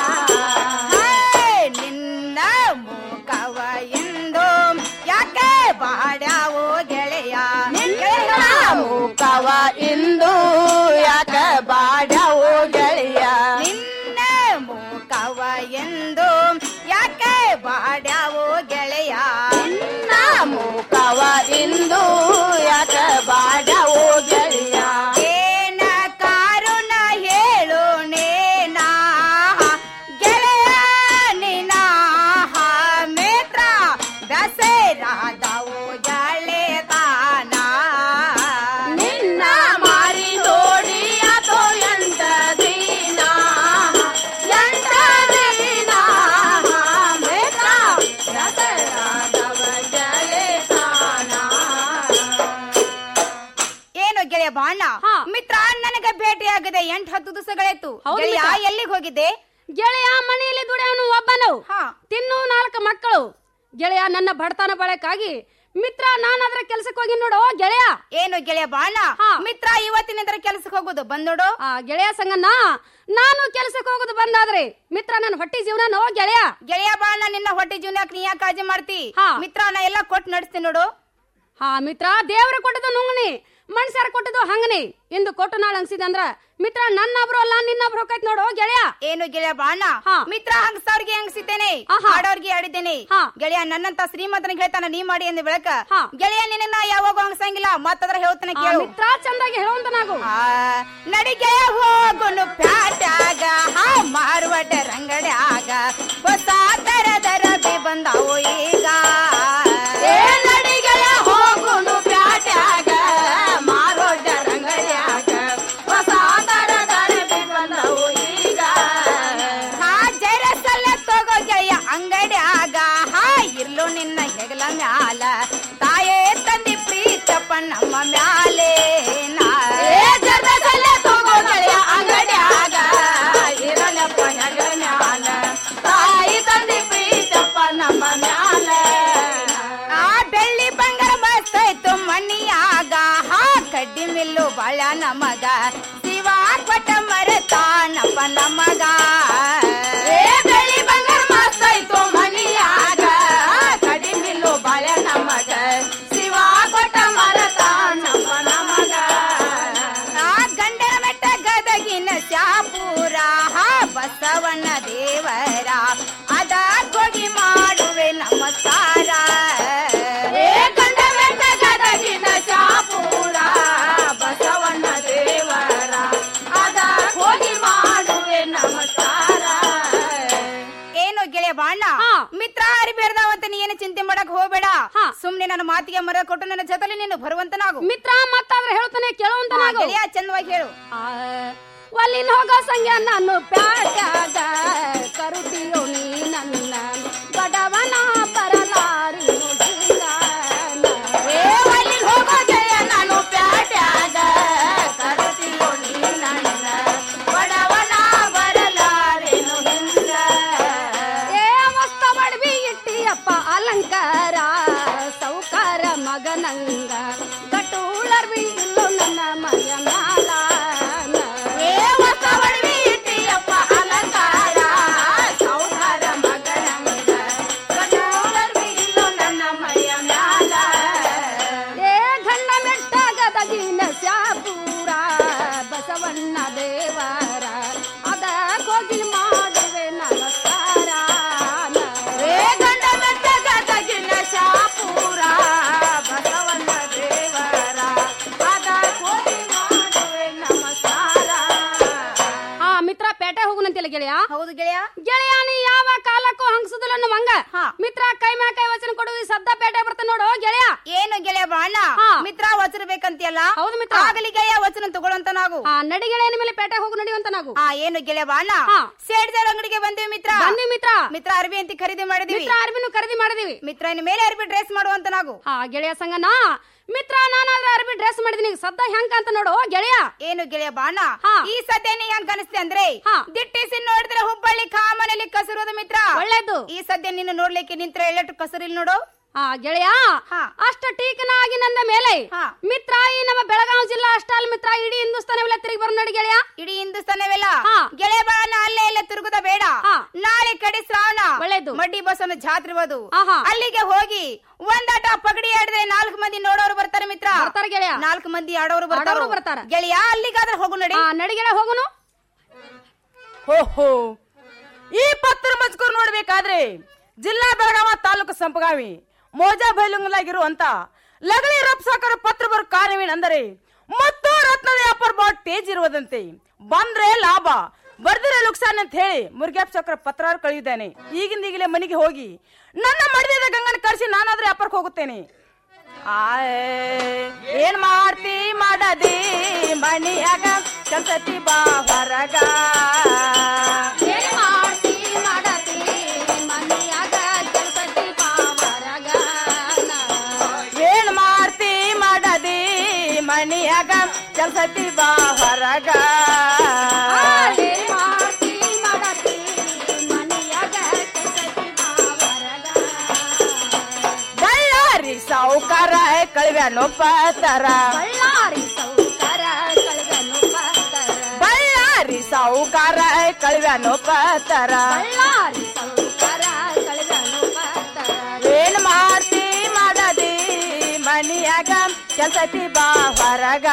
ನಿನ್ನ ಮುಖವ ಎಂದು ಯಾಕೆ ಬಾಡ್ಯಾವೋ ಗೆಳೆಯ ನಿನ್ನ ಮುಖವ ಎಂದು ಯಾಕೆ ಬಾಡ್ಯಾವೋ ಗೆಳೆಯ ನಿನ್ನ ಮುಖವ ಎಂದು ಯಾಕೆ ಬಾಡ್ಯಾವೋ ಗೆಳೆಯ ನಿನ್ನ ಮುಖವ ಎಂದು ಯಾಕೆ ಬಾಡ್ಯಾವೋ ಗೆಳೆಯ ಏನ ಕಾರುಣ ಹೇಳು ನೇನಾ ಗೆಳೆಯ ನಿನ ಮೇತ್ರ ದಸರಾದವು ಗೆಳೆತಾನ ನಿನ್ನ ಮಾರಿ ನೋಡಿ ಅದು ಎಂಟ ದಿನ ಎಂಟ ದಿನ ಮೇತ್ರ ದಸರಾದವ ಗೆಳೆತಾನ ಏನು ಗೆಳೆಯ ಬಾಣ ಮಿತ್ರ ನನಗೆ ಭೇಟಿಯಾಗದೆ ಎಂಟು ಹತ್ತು ದಿವಸಗಳಾಯ್ತು ಹೌದು ಗೆಳೆಯ ಮಿತ್ರ. ಎಲ್ಲಿಗೆ ಹೋಗಿದ್ದೆ ಗೆಳೆಯ ಮನೆಯಲ್ಲಿ ದುಡಿಯವನು ಒಬ್ಬನು ತಿನ್ನು ನಾಲ್ಕು ಮಕ್ಕಳು ಗೆಳೆಯ ನನ್ನ ಬಡತನ ಬಳಕ್ಕಾಗಿ ಮಿತ್ರ ನಾನು ಅದ್ರ ಕೆಲ್ಸಕ್ಕೆ ಹೋಗಿ ನೋಡು ಗೆಳೆಯ ಏನು ಗೆಳೆಯ ಬಾಣ ಮಿತ್ರ ಇವತ್ತಿನಿಂದ ಕೆಲ್ಸಕ್ಕೆ ಹೋಗೋದು ಬಂದ್ ನೋಡು ಆ ಗೆಳೆಯ ಸಂಗನ್ನ ನಾನು ಕೆಲ್ಸಕ್ಕೆ ಹೋಗೋದು ಬಂದಾದ್ರೆ ಮಿತ್ರ ನನ್ನ ಹೊಟ್ಟಿ ಜೀವನ ನೋ ಗೆಳೆಯ ಗೆಳೆಯ ಬಾಣ ನಿನ್ನ ಹೊಟ್ಟೆ ಜೀವನಕ್ಕೆ ನೀ ಯಾಕೆ ಕಾಳಜಿ ಮಾಡ್ತಿ ಮಿತ್ರ ನಾ ಎಲ್ಲ ಕೊಟ್ಟು ನಡೆಸ್ತೀನಿ ನೋಡು ಹಾ ಮಿತ್ರ ದೇವ್ರ ಕೊಟ್ಟದು ನುಂಗನಿ ಮನುಷ್ಯರ ಕೊಟ್ಟದು ಹಂಗನಿ ಇಂದು ಕೊಟ್ಟು ನಾಳೆ ಅನ್ಸಿದಂದ್ರ ಮಿತ್ರ ನನ್ನೊಬ್ರು ಅಲ್ಲ ನಿನ್ನೊಬ್ರು ಹೋಗೈತ್ ನೋಡು ಗೆಳೆಯ ಏನು ಗೆಳೆಯ ಬಾಣ ಮಿತ್ರ ಹಂಗಸವ್ರಿಗೆ ಹಂಗಸಿದ್ದೇನೆ ಆಡೋರ್ಗೆ ಆಡಿದ್ದೇನೆ ಗೆಳೆಯ ನನ್ನಂತ ಶ್ರೀಮಂತನಿಗೆ ಹೇಳ್ತಾನ ನೀ ಮಾಡಿ ಅಂದ ಬೆಳಕ ಗೆಳೆಯ ನಿನ್ನ ಯಾವಾಗ ಹಂಗಸಂಗಿಲ್ಲ ಮತ್ತದ್ರ ಹೇಳ್ತಾನೆ ಕೇಳು ಮಿತ್ರ ಚಂದಾಗಿ ಹೇಳುವಂತ ನಾವು ನಡಿಗೆ ಹೋಗುನು ಪ್ಯಾಟ್ಯಾಗ ಹಾ ಮಾರುವಟ ರಂಗಡ್ಯಾಗ ಹೊಸ ತರದ ರಬಿ ಬಂದಾವು ಈಗ ಏ ನಡಿಗೆಯ ಹೋಗುನು ಪ್ಯಾಟ್ಯಾಗ ಮಾರೋಟ ರಂಗಡ್ಯಾಗ ಹೊಸ ತರದ ರಬಿ ಬಂದಾವು ಈಗ ಹಾ ಜರಸಲ್ಲ ತಗೋ ಗೆಳೆಯ ಅಂಗಡ್ಯಾಗ ಹಾ ಇರ್ಲು ನಿನ್ನ ಹೆಗಲ ಮ್ಯಾಲ ತಾಯೇ ತಂದಿ ಪ್ರೀತಪ್ಪ ನಮ್ಮ ಮ್ಯಾಲೆ ನಾ ಏ ಜರಸಲ್ಲ ತಗೋ ಗೆಳೆಯ ಅಂಗಡ್ಯಾಗ ಇರಲಪ್ಪ ಹೆಗಲ ಮ್ಯಾಲ ತಾಯಿ ತಂದಿ ಪ್ರೀತಪ್ಪ ನಮ್ಮ ಮ್ಯಾಲ ಆ ಬೆಳ್ಳಿ ಬಂಗಾರ ಮಸ್ತಾಯ್ತು ಮನಿಯಾಗ ಹಾ ಕಡ್ಡಿ ಮಿಲ್ಲು ಬಾಳ ನಮಗ ಶಿವ ಕೊಟ್ಟ ಮರತಾನಪ್ಪ ನಮಗ ಏ ಬೆಳ್ಳಿ ಬಂಗಾರ ಮಸ್ತಾಯ್ತು ಮನಿಯಾಗ ಕಡ್ಡಿ ಮಿಲ್ಲು ಬಾಳ ನಮಗ ಶಿವ ಕೊಟ್ಟ ಮರತಾನಪ್ಪ ನಮಗ ಆ ಗಂಡನ ಬೆಟ್ಟ ಗದಗಿನ ಶಾಪುರ ಹಾ ಬಸವಣ್ಣ ದೇವರ ಅದ ಹೋಗಿ ಮಾಡುವೆ ನಮಸ್ಕಾರ ಏ ಗಂಡ ಬೆಟ್ಟ ಗದಗಿನ ಶಾಪುರ ಬಸವಣ್ಣ ದೇವರ ಅದ ಹೋಗಿ ಮಾಡುವೆ ನಮಸ್ಕಾರ ಏನು ಗೆಳೆಯ ಬಾಣ ಮಿತ್ರ ಅರಿಬೇರ್ದಾವಂತ ನೀ ಏನು ಚಿಂತೆ ಮಾಡಕ್ ಹೋಗ್ಬೇಡ ಸುಮ್ನೆ ನನ್ನ ಮಾತಿಗೆ ಮರ ಕೊಟ್ಟು ನನ್ನ ಜೊತೆಲಿ ನೀನು ಬರುವಂತನಾಗು ಮಿತ್ರ ಮತ್ತಾದ್ರೆ ಹೇಳ್ತಾನೆ ಕೇಳುವಂತ ಹಾ, ನಾವು ಗೆಳೆಯ ಚಂದವಾಗಿ ಹೇಳು ಒಲ್ಲಿನ ಹೋಗೋ ಸಂಖ್ಯೆ ನಾನು ಪ್ಯಾಟ್ಯಾಗ ಕರುತಿಯೋ ನೀ ನನ್ನ ಬಡವನ ಬರಲಾರಿ ಏ ಒಲ್ಲಿ ಹೋಗೋ ಗೆಳೆಯ ನಾನು ಪ್ಯಾಟ್ಯಾಗ ಕರುತಿಯೋ ನೀ ನನ್ನ ಬಡವನ ಬರಲಾರೆನು ಹಿಂಗ ಏ ಮಸ್ತ ಬಡವಿ ಇಟ್ಟಿಯಪ್ಪ ಅಲಂಕಾರ ಸೌಕಾರ ಮಗನಂಗ ಕಟೂಳರ್ವಿ ಇಲ್ಲೋ ನನ್ನ ಮಯ ಮ್ಯಾಲ ಏ ಹೊಸ ಬಡವಿ ಇಟ್ಟಿಯಪ್ಪ ಅಲಂಕಾರ ಸೌಕಾರ ಮಗನಂಗ ಕಟೂಳರ್ವಿ ಇಲ್ಲೋ ನನ್ನ ಮೈಯ ಮ್ಯಾಲ ಏ ಗಂಡ ಮೆಟ್ಟ ಗದಗಿನ ಶಾಪೂರ ಬಸವಣ್ಣ ದೇವರ ಅದ ಹೋಗಿ ಮಾಡುವೆ ನಮಸ್ಕಾರ ಏ ಗಂಡ ಬೆಟ್ಟ ಗದಗಿನ ಶಾಪುರ ಬಸವಣ್ಣ ದೇವರ ಅದ ಕೋಟಿ ಮಾಡುವೆ ನಮಸ್ಕಾರ ಆ ಮಿತ್ರ ಪೇಟೆ ಹೋಗುನಂತಿಲ್ಲ ಗೆಳೆಯ ಹೌದು ಗೆಳೆಯ ಗೆಳೆಯ ನೀ ಯಾವ ಕಾಲಕ್ಕೂ ಹಂಗಸುದಿಲ್ಲ ಅನ್ನೋ ಮಂಗ ಮಿತ್ರ ಕೈ ಮ್ಯಾ ಕೈ ವಚನ ಕೊಡು ಈ ಸದ್ದ ಪೇಟೆ ಬರ್ತಾನೆ ನೋಡು ಗೆಳೆಯ ಏನು ಗೆಳೆಯ ಬಾಣ ಮಿತ್ರ ವಚನ ಬೇಕಂತಿಯಲ್ಲ ಹೌದು ಮಿತ್ರ ಆಗಲಿ ಗೆಳೆಯ ವಚನ ತಗೊಳ್ಳಂತ ನಾವು ನಾವು ಆ ನಡಿ ಗೆಳೆಯ ಮೇಲೆ ಪೇಟೆ ಹೋಗು ನಡಿವಂತ ನಾವು ಆ ಏನು ಗೆಳೆಯ ಬಾಣ ಸೇಡ್ದಾರ ಅಂಗಡಿಗೆ ಬಂದಿವಿ ಮಿತ್ರ ಬಂದಿವಿ ಮಿತ್ರ ಮಿತ್ರ ಅರ್ಬಿ ಅಂತ ಖರೀದಿ ಮಾಡಿದೀವಿ ಮಿತ್ರ ಅರ್ಬಿನು ಖರೀದಿ ಮಾಡಿದೀವಿ ಮಿತ್ರ ಇನ್ ಮೇಲೆ ಅರ್ಬಿ ಡ್ರೆಸ್ ಮಾಡುವಂತ ನಾವು ಆ ಗೆಳೆಯ ಸಂಗನ ಮಿತ್ರ ನಾನಾದ್ರೆ ಅರ್ಬಿ ಡ್ರೆಸ್ ಮಾಡಿದೀನಿ ಸದ್ದ ಹೆಂಗ ಅಂತ ನೋಡು ಗೆಳೆಯ ಏನು ಗೆಳೆಯ ಬಾಣ ಈ ಸದ್ಯ ನೀ ಹೆಂಗ್ ಅನಿಸ್ತೆ ಅಂದ್ರೆ ದಿಟ್ಟಿಸಿ ನೋಡಿದ್ರೆ ಹುಬ್ಬಳ್ಳಿ ಕಾಮನಲ್ಲಿ ಕಸರೋದು ಮಿತ್ರ ಒಳ್ಳೇದು ಈ ಸದ್ಯ ನಿನ್ನ ನೋಡ್ಲಿಕ್ಕೆ ನಿಂತ್ರ ಎಳ್ಳಟ್ಟು ಕಸರಿಲ್ ನೋಡು ಆ ಗೆಳೆಯ ಅಷ್ಟ ಟೀಕನಾಗಿ ನನ್ನ ಮೇಲೆ ಮಿತ್ರ ಈ ನಮ್ಮ ಬೆಳಗಾವಿ ಜಿಲ್ಲಾ ಅಷ್ಟಲ್ ಮಿತ್ರ ಇಡೀ ಹಿಂದೂಸ್ತಾನವೆಲ್ಲ ತಿರುಗಿ ಬರೋ ನಡಿ ಗೆಳೆಯ ಇಡೀ ಹಿಂದೂಸ್ತಾನವೆಲ್ಲ ಗೆಳೆಯ ಬಾಣ ಅಲ್ಲೇ ಎಲ್ಲ ತಿರುಗುದ ಬೇಡ ನಾಳೆ ಕಡೆ ಶ್ರಾವಣ ಒಳ್ಳೇದು ಮಡ್ಡಿ ಬಸವನ ಜಾತ್ರೆ ಬದು ಅಲ್ಲಿಗೆ ಹೋಗಿ ಒಂದಾಟ ಪಗಡಿ ಆಡಿದ್ರೆ ನಾಲ್ಕು ಮಂದಿ ನೋಡೋರು ಬರ್ತಾರೆ ಮಿತ್ರ ಬರ್ತಾರೆ ಗೆಳೆಯ ನಾಲ್ಕು ಮಂದಿ ಆಡೋರು ಆಡೋರು ಬರ್ತಾರ ಬರ್ತಾರ. ಗೆಳೆಯ ಅಲ್ಲಿಗಾದ್ರೆ ಹೋಗು ನಡಿ ನಡಿ ಗೆಳೆಯ ಹೋಗುನು ಓಹೋ ಈ ಪತ್ರ ಮಜ್ಕೂರ್ ನೋಡ್ಬೇಕಾದ್ರೆ ಜಿಲ್ಲಾ ಬೆಳಗಾವ ತಾಲೂಕು ಸಂಪಗಾವಿ ಮೋಜಾ ಬೈಲುಂಗಲಾಗಿರುವಂತ ಲಗಳಿ ರಪ್ಸಾಕರ ಪತ್ರ ಬರೋ ಕಾರಣವೇನೆಂದರೆ ಮತ್ತು ರತ್ನದ ವ್ಯಾಪಾರ ಬಾಟ್ ತೇಜ್ ಇರುವುದಂತೆ ಬಂದ್ರೆ ಲಾಭ ಬರ್ದಿರ ಲುಕ್ಸಾನ್ ಅಂತ ಹೇಳಿ ಮುರುಗ್ಯಾಪ್ ಚಕ್ರ ಪತ್ರ ಕಳೆದಿದ್ದಾನೆ ಈಗಿಂದ ಈಗಲೇ ಮನೆಗೆ ಹೋಗಿ ನನ್ನ ಮಡಿದ ಗಂಗನ ಕರೆಸಿ ನಾನಾದ್ರೂ ವ್ಯಾಪಾರಕ್ಕೆ ಹೋಗುತ್ತೇನೆ ಆಯ್, ಏನ್ ಮಾಡ್ತಿ ಮಾಡದಿ ಮಣಿಯಾಗ ಕಲ್ಸತಿ ಬಾ ಹೊರಗ ಏನ್ ಮಾಡ್ತಿ ಮಾಡತಿ ಮನೆಯಾಗ ಕೆಲ್ಸತಿ ಪಾವರಗ ಏನ್ ಮಾಡ್ತಿ ಮಾಡದಿ ಮಣಿಯಾಗ ಕಲ್ಸತಿ ಬಾ ಹೊರಗ ಏನ್ ಮಾಡ್ತಿ ಮಾಡತಿ ಮನೆಯಾಗ ಕೆಲ್ಸತಿ ಪಾವರಗ ಬಳ್ಳಾರಿ ಸಾವುಕಾರ ಕಳಿವ್ಯಾನೋ ಪತರ ಬಳ್ಳಾರಿ ಸೌಕರ ಕಳೆದನು ಪತ್ತರ ಬಳ್ಳಾರಿ ಸಾವುಕಾರ ಕಳಿವ್ಯಾನೋ ಪತರ ಬಳ್ಳಾರಿ ಸೌಕರ ಕಳೆದನು ಪತ್ತರ ಏನ್ ಮಾಡ್ತಿ ಮಾಡದಿ ಮನಿಯಾಗ ಕೆಲ್ಸತಿ ಬಾ ಹೊರಗ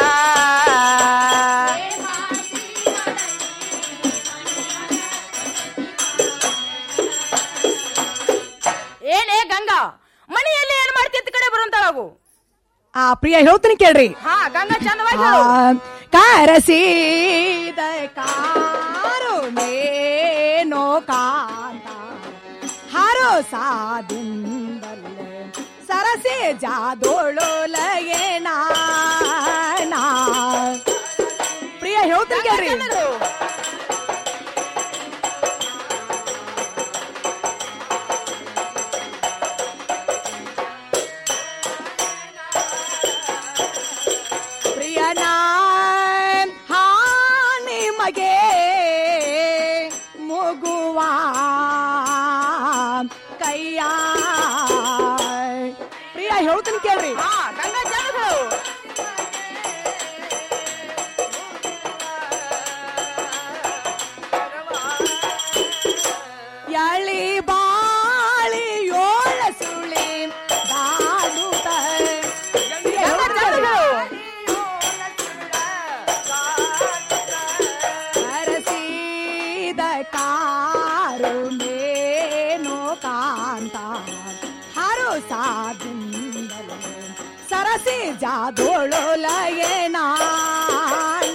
ಏನೇ ಗಂಗಾ ಮನೆಯಲ್ಲಿ ಏನ್ ಮಾಡ್ತಿ ಅಂತ ಕಡೆ ಬರುವಂತಾಳಾಗು ಆ ಪ್ರಿಯ ಹೇಳ್ತೀನಿ ಕೇಳ್ರಿ ಹಾ ಗಂಗಾ ಚಂದವಾಗಿ ಆ, ಹೇಳು. ಕಾರಸೀದ ಕಾರು ಮೇನೋ ಕಾಂತ ಹಾರೋ ಸಾದಿಂದಲೇ ಸರಸೆ ಜಾದೋಳೊಲಗೆ ನಾ ಪ್ರಿಯ ಹೇಳ್ತೀನಿ ಕೇಳ್ರಿ ಪ್ರಿಯನ ಹಾನಿ ಮಗೆ ಮುಗುವ ಕೈಯ ಪ್ರಿಯ ಹೇಳ್ತೀನಿ ಕೇಳ್ರಿ ಹಾ ಗಂಗಾ ಚಂದಗಳು ಎಳಿ ಬಾಳಿ ಯೋಳ ಸುಳಿ ದಾಡುತ್ತ ಹರಸಿದ ಕಾರು ಮೇನೋ ಕಾಂತ ಹರೋ ಸಾದಿಂದಲೇ ಸರಸಿ ಜಾದೋಳೊಲಗೆ ನಾನ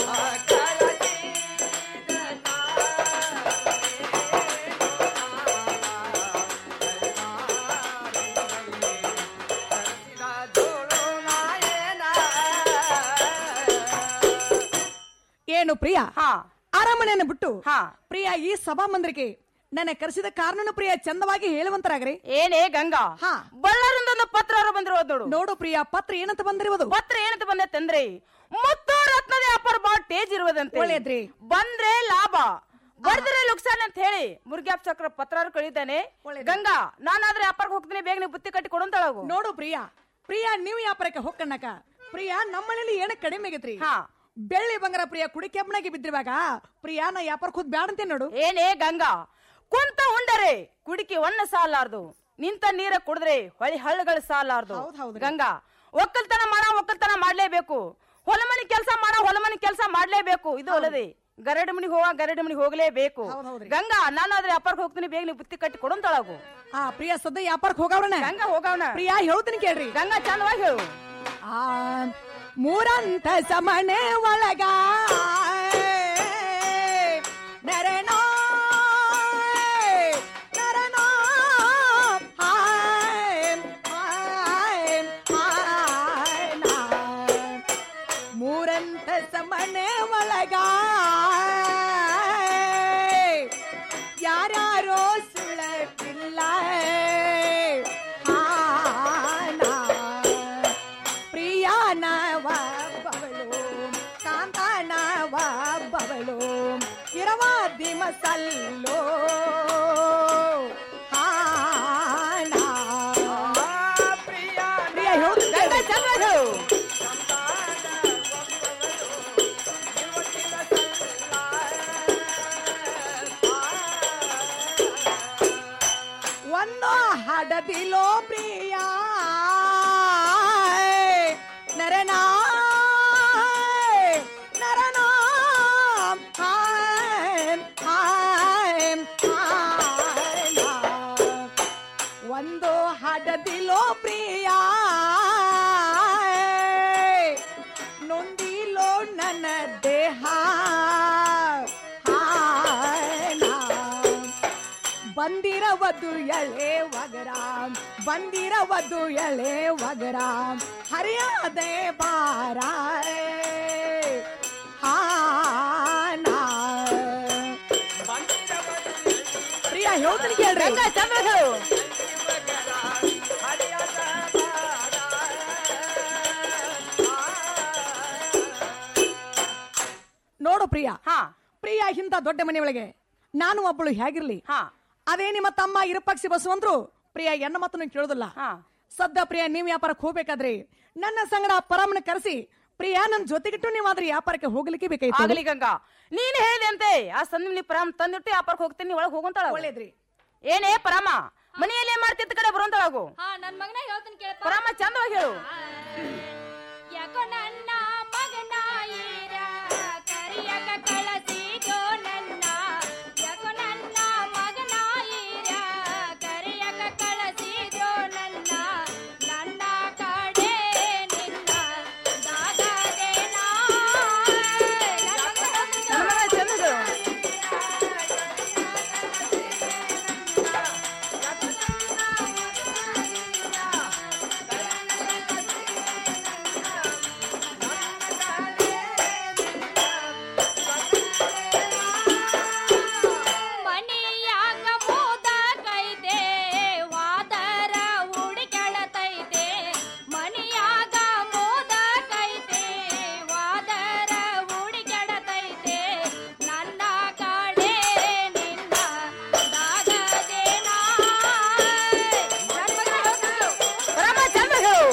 ಏನು ಪ್ರಿಯ ಅರಮನೆಯನ್ನು ಬಿಟ್ಟು ಪ್ರಿಯ ಈ ಸಭಾ ಮಂದಿರಕ್ಕೆ ನನ್ನ ಕರೆಸಿದ ಕಾರಣನು ಪ್ರಿಯ ಚಂದವಾಗಿ ಹೇಳುವಂತರಾಗ್ರಿ ಏನೇ ಗಂಗಾ ಬಳ್ಳಾರಿಂದ ಒಂದು ಪತ್ರ ಬಂದಿರೋದು ನೋಡು ನೋಡು ಪ್ರಿಯ ಪತ್ರ ಏನಂತ ಬಂದಿರುವುದು ಪತ್ರ ಏನಂತ ಬಂದೈತಂದ್ರೆ ಮುತ್ತು ರತ್ನದ ವ್ಯಾಪಾರ ಬಾಳ ಟೇಜ್ ಇರುವುದಂತೆ ಒಳ್ಳೇದ್ರಿ. ಬಂದ್ರೆ ಲಾಭ ಬರ್ದ್ರೆ ಲುಕ್ಸಾನ್ ಅಂತ ಹೇಳಿ ಮುರುಗ್ಯಾಪ್ ಚಕ್ರ ಪತ್ರ ಕಳಿದ್ದಾನೆ ಗಂಗಾ ನಾನಾದ್ರೆ ವ್ಯಾಪಾರಕ್ಕೆ ಹೋಗ್ತೀನಿ ಬೇಗ ನೀವು ಬುತ್ತಿ ಕಟ್ಟಿ ಕೊಡಂತಳಗು ನೋಡು ಪ್ರಿಯ ಪ್ರಿಯ ನೀವು ವ್ಯಾಪಾರಕ್ಕೆ ಹೋಗ್ಕಣ್ಣಕ ಪ್ರಿಯ ನಮ್ಮನೇಲಿ ಏನ ಕಡಿಮೆ ಆಗೈತ್ರಿ ಬೆಳ್ಳಿ ಬಂಗಾರ ಪ್ರಿಯ ಕುಡಿ ಕೆಮ್ಮನಾಗಿ ಬಿದ್ದಿರುವಾಗ ಪ್ರಿಯ ನಾ ವ್ಯಾಪಾರಕ್ಕೆ ಹೋದ್ ಬ್ಯಾಡ ಅಂತೇನ್ ನೋಡು ಏನೇ ಗಂಗಾ ಕುಂತ ಉಂಡರೆ ಕುಡಿಕೆ ಒಣ್ಣ ಸಾಲಾರ್ದು ನಿಂತ ನೀರ ಕುಡಿದ್ರೆ ಹೊಳಿ ಹಳ್ಳಗಳು ಸಾಲಾರ್ದು ಗಂಗಾ ಒಕ್ಕಲ್ತನ ಮಾಡ ಒಕ್ಕಲ್ತನ ಮಾಡ್ಲೇಬೇಕು ಹೊಲಮನಿ ಕೆಲಸ ಮಾಡ ಹೊಲಮನಿ ಕೆಲಸ ಮಾಡ್ಲೇಬೇಕು ಇದು ಅಲ್ಲದೆ ಗರಡಿ ಮನಿಗೆ ಹೋಗ ಗರಡಿ ಮನಿಗೆ ಹೋಗ್ಲೇಬೇಕು ಗಂಗಾ ನಾನಾದ್ರೆ ವ್ಯಾಪಾರಕ್ಕೆ ಹೋಗ್ತೀನಿ ಬೇಗ ನೀವು ಬುತ್ತಿ ಕಟ್ಟಿ ಕೊಡಂತಳಗು ಆ ಪ್ರಿಯ ಸದ್ಯ ವ್ಯಾಪಾರಕ್ಕೆ ಹೋಗವ್ರನ ಗಂಗಾ ಹೋಗವನ ಪ್ರಿಯ ಹೇಳ್ತೀನಿ ಕೇಳ್ರಿ ಗಂಗಾ ಚಂದವಾಗಿ ಹೇಳು ಆ ಮೂರಂತ ಸಮನೆ ಒಳಗ ನರನೋ ನರನೋ ಹಾಯ್ ಹಾಯ್ ಹಾಯ್ ನಾ. ಮೂರಂತ ಸಮನೆ ಸಲ್ಲೋ ಹಾಣ ಪ್ರಿಯ ಹೇಳ್ತೀನಿ ಕೇಳು. ಒಂದು ಹಡದಿಲೋ ಪ್ರಿಯ ನರನಾ ನರನಾ ಹಾಯ್, ಹಾಯ್, ಹಾಯ್. ಒಂದು ಹಡದಿಲೋ ಪ್ರಿಯ ನೊಂದಿಲೋ ನನ್ನ ದೇಹ ಹಾಯ್, ನಾ. ಬಂದಿರವದು ಎಳೆ ವಗರ ಬಂದಿರವದು ಎಳೆ ವಗರ ಹರಿಯಾದೆ ಬಾರ ಹಾನ ಪ್ರಿಯ ಹೇಳ್ತೀನಿ ಕೇಳ್ರಿ ನೋಡು ಪ್ರಿಯ ಪ್ರಿಯ ಇಂಥ ದೊಡ್ಡ ಮನೆಯೊಳಗೆ ನಾನು ಒಬ್ಬಳು ಹೇಗಿರ್ಲಿ ಅದೇ ನಿಮ್ಮ ತಮ್ಮ ಇರಪಕ್ಷಿ ಬಸವಂದ್ರು ಪ್ರಿಯ ಎನ್ನ ಮಾತನ್ನು ಕೇಳುದಿಲ್ಲ ಸದ್ದ ಪ್ರಿಯ ನೀವ್ ವ್ಯಾಪಾರಕ್ಕೆ ಹೋಗ್ಬೇಕಾದ್ರೆ ನನ್ನ ಸಂಗಡ ಪರಮನ ಕರೆಸಿ ಪ್ರಿಯ ನನ್ನ ಜೊತೆಗಿಟ್ಟು ನೀವಾದ್ರೆ ವ್ಯಾಪಾರಕ್ಕೆ ಹೋಗ್ಲಿಕ್ಕೆ ಬೇಕಾಯ್ತು ಆಗಲಿ ಗಂಗಾ ನೀನ್ ಹೇಳಿದೆ ಅಂತೆ ಆ ಸಂದಿನಿ ಪರಾಮ್ ತಂದಿಟ್ಟು ವ್ಯಾಪಾರಕ್ಕೆ ಹೋಗ್ತೀನಿ ಒಳಗೆ ಹೋಗಂತಾಳ ಒಳ್ಳೇದ್ರಿ ಏನೇ ಪರಾಮ ಮನೆಯಲ್ಲಿ ಏನ್ ಮಾಡ್ತಿದ್ದ ಕಡೆ ಬರುವಂತಾಳಾಗು ಹಾ ನನ್ ಮಗನ ಹೇಳ್ತೀನಿ ಕೇಳಪ್ಪ ಪರಾಮ ಚಂದವಾಗಿ ಹೇಳು ಯಾಕೋ ನನ್ನ ಮಗನ ಈರ ಕರಿಯಕ ಕಳಸಿದೋ ನನ್ನ ಯಾಕೋ ನನ್ನ ಮಗನ ಈರ ಕರಿಯಕ ಕಳಸಿದೋ ನನ್ನ ನನ್ನ ಕಡೆ ನಿನ್ನ ದಾದಾದೇನ ನನ್ನ ಮಗ ಚಂದ ಮನಿಯಾಗ ಮೋದ ಕೈದೆ ವಾದರ ಹುಡುಕೆಳತೈತೆ ಮನಿಯಾಗ ಮೋದ ಕೈದೆ ವಾದರ ಹುಡುಕೆಳತೈತೆ ನನ್ನ ಕಡೆ ನಿನ್ನ ದಾಗದೇನ ಪರಾಮ ಚಂದ ಹೇಳು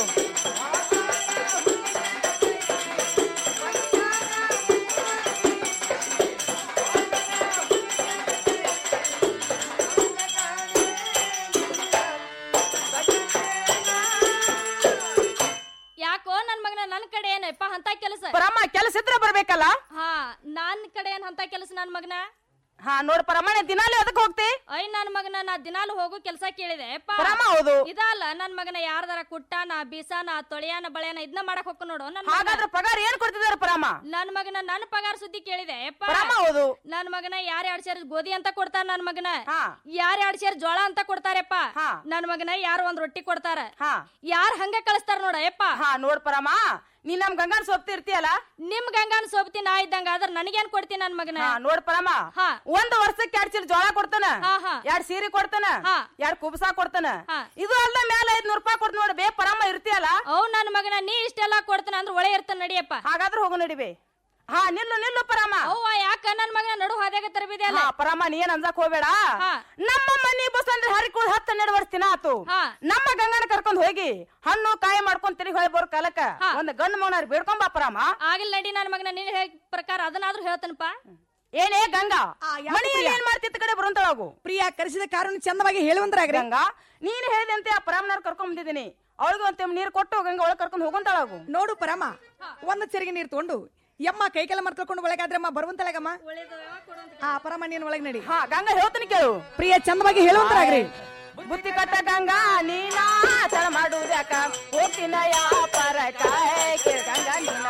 ಯಾಕೋ ನನ್ ಮಗನ ನನ್ ಕಡೆ ಏನಪ್ಪ ಅಂತ ಕೆಲಸ ಪರಾಮ ಕೆಲಸ ಇದ್ರೆ ಬರ್ಬೇಕಲ್ಲ ಹಾ ನನ್ ಕಡೆ ಏನ್ ಅಂತ ಕೆಲಸ ನನ್ ಮಗನ ಹಾ ನೋಡ್ ಪರಮಾಣ ದಿನಾಲಿ ಅದಕ್ಕೆ ಹೋಗ್ತಿ ಐ ನನ್ ಮಗನ ನಾ ದಿನಾಲು ಹೋಗು ಕೆಲಸ ಕೇಳಿದೆ ಯಪ್ಪ. ಪರಮ ಹೌದು. ಇದಲ್ಲ ನನ್ ಮಗನ ಯಾರ್ದಾರ ಕುಟ್ಟಾನ ಬೀಸಾನ ತೊಳೆಯಾನ ಬಳೆಯನ ಇದನ್ನ ಮಾಡಕ್ ಹೋಗ ನೋಡು ನನ್ ಮಗನ. ಹಾಗಾದ್ರೆ ಪಗಾರ ಏನ್ ಕೊಡ್ತಿದಾರೆ ಪರಾಮ ನನ್ ಮಗನ ನನ್ ಪಗಾರ ಸುದ್ದಿ ಕೇಳಿದೆ ಯಪ್ಪ. ಪರಮ ಹೌದು. ನನ್ ಮಗನ ಯಾರ್ ಎರಡ್ ಸೇರ್ ಗೋಧಿ ಅಂತ ಕೊಡ್ತಾರ ನನ್ ಮಗನ ಯಾರ್ ಎರಡ್ ಸೇರ್ ಜೋಳ ಅಂತ ಕೊಡ್ತಾರಪ್ಪ ನನ್ ಮಗನ ಯಾರು ಒಂದ್ ರೊಟ್ಟಿ ಕೊಡ್ತಾರ ಯಾರ್ ಹಂಗ ಕಳಿಸ್ತಾರ ನೋಡ ಯಪ್ಪ ಹಾ ನೋಡ್ ಪರಮ ನೀ ನಮ್ ಗಂಗಾನ್ ಸೊಪ್ತಿ ಇರ್ತೀಯಲ್ಲ ನಿಮ್ ಗಂಗಾನ್ ಸೋಬ್ತಿ ನಾ ಇದ್ದಂಗ ಆದ್ರ ನನಗೇನ್ ಕೊಡ್ತಿ ನನ್ ಮಗನ ಹಾ ನೋಡ್ ಪರಮ ಒಂದ್ ವರ್ಷಕ್ಕೆ ಎರಡ್ ಚೀಲ ಜೋಳ ಕೊಡ್ತಾನ ಎರಡ್ ಸೀರೆ ಕೊಡ್ತಾನ ಎರಡ್ ಕುಬ್ಸಾ ಕೊಡ್ತಾನ ಇದು ಅಲ್ದ ಮೇಲೆ ಐದ್ನೂರ್ ರೂಪಾಯಿ ಕೊಡ್ತ ನೋಡಿ ಬೇ ಪರಮ ಇರ್ತೀಯಲ್ಲ ಅವ್ ನನ್ ಮಗನ ನೀ ಇಷ್ಟೆಲ್ಲಾ ಕೊಡ್ತಾನ ಅಂದ್ರ ಒಳೆ ಇರ್ತಾನ ನಡಿಯಪ್ಪ ಹಾಗಾದ್ರೆ ಹೋಗು ನಡಿಬೇ ಹಾ ನಿಲ್ಲು ನಿಲ್ಲು ಪರಮ ಅವ್ವ ಯಾಕ ನನ್ ಮಗನ ನಡು ಹಾದ್ಯಾಗ ತರಬಿದೆ ಅಲ್ಲ ಹಾ, ಪರಮ ನೀ ಏನ್ ಅಂಜಾಕ್ ಹೋಗ್ಬೇಡ ನಮ್ಮ ಮನಿ ಬಸ್ ಅಂದ್ರೆ ಹರಿಕುಳ್ ಹತ್ತು ಹನ್ನೆರಡು ವರ್ಷ ದಿನ ಆತು ನಮ್ಮ ಗಂಗನ ಕರ್ಕೊಂಡ್ ಹೋಗಿ ಹಣ್ಣು ಕಾಯಿ ಮಾಡ್ಕೊಂಡ್ ತಿರುಗಿ ಹೊಳಿ ಬರೋ ಕಾಲಕ್ಕ ಒಂದ್ ಗಂಡು ಮಗನ ಬೇಡ್ಕೊಂಬ ಪರಮ ಆಗಿಲ್ಲ ನಡಿ ನನ್ ಮಗನ ನೀನ್ ಹೇಗ್ ಪ್ರಕಾರ ಅದನ್ನಾದ್ರೂ ಹೇಳ್ತಾನಪ್ಪ ಏನೇ ಗಂಗಾ ಯಾವ್ದು ಮನೆಯಲ್ಲಿ ಪ್ರಿಯ? ಏನ್ ಮಾಡ್ತಿತ್ತ ಕಡೆ ಬರುವಂತಳಾಗು ಪ್ರಿಯ ಕರೆಸಿದ ಕಾರಣ ಚಂದವಾಗಿ ಹೇಳುವಂದ್ರಾಗ್ರಿ ಗಂಗಾ ನೀನ್ ಹೇಳಿದಂತೆ ಆ ಪರಮನವ್ರ ಕರ್ಕೊಂಡ್ ಬಂದಿದ್ದೀನಿ ಅವಳಿಗೆ ಒಂದ್ ನೀರ್ ಕೊಟ್ಟು ಗಂಗಾ ಒಳಗ್ ಕರ್ಕೊಂಡ್ ಹೋಗಂತಾಳಾಗು ನೋಡು ಪರಮ ಒಂದು ಚೆರಿಗೆ ನೀರು ತಗೊಂಡು ಯಮ್ಮ ಕೈಕೆಲ್ಲ ಮರ್ಕೊಂಡು ಒಳಗಾದ್ರಮ್ಮ ಬರುವಂತಳಗಮ್ಮ ಆ ಪರಮ ನೀನ್ ಒಳಗ್ ನಡಿ ಹಾ ಗಂಗಾ ಹೇಳ್ತೀನಿ ಕೇಳು ಪ್ರಿಯ ಚಂದವಾಗಿ ಹೇಳುವಂತರಾಗ್ರಿ ಬುದ್ಧಿ ಕಟ್ಟ ಗಂಗಾ ನೀನಾ ತಡ ಮಾಡುವುದ್ಯಾಕ ಹೋಗ್ತೀನ ಯಾಪಾರ ಕಾಯ್ ಕೇಳ ಗಂಗಾ ನೀನ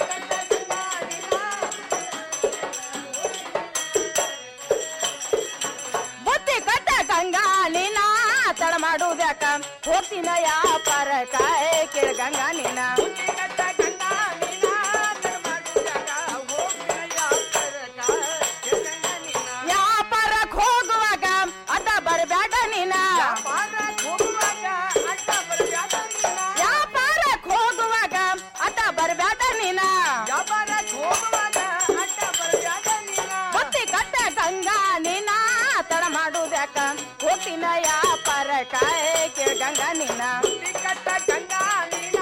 ಬುದ್ಧಿ ಕಟ್ಟ ಗಂಗಾ ನೀನಾ ತಡ ಮಾಡುವುದ್ಯಾಕ ಹೋಗ್ತೀನ ಯಾಪಾರ ಕಾಯ್ ಕೇಳ ಗಂಗಾ ನೀನ ವ್ಯಾಪಾರಕ್ ಹೋಗುವಾಗ ಅಡ್ಡ ಬರಬೇಡ ನೀನ ವ್ಯಾಪಾರಕ್ ಹೋಗುವಾಗ ಅಡ್ಡ ಬರಬೇಡ ನೀನ ಬುದ್ಧಿ ಕಟ್ಟ ಗಂಗಾ ವಿನಯ ಪರಕಾಯ ಕೇ ಗಂಗಾ ನೀನ ಕಟ್ಟ ಗಂಗಾ ನೀನ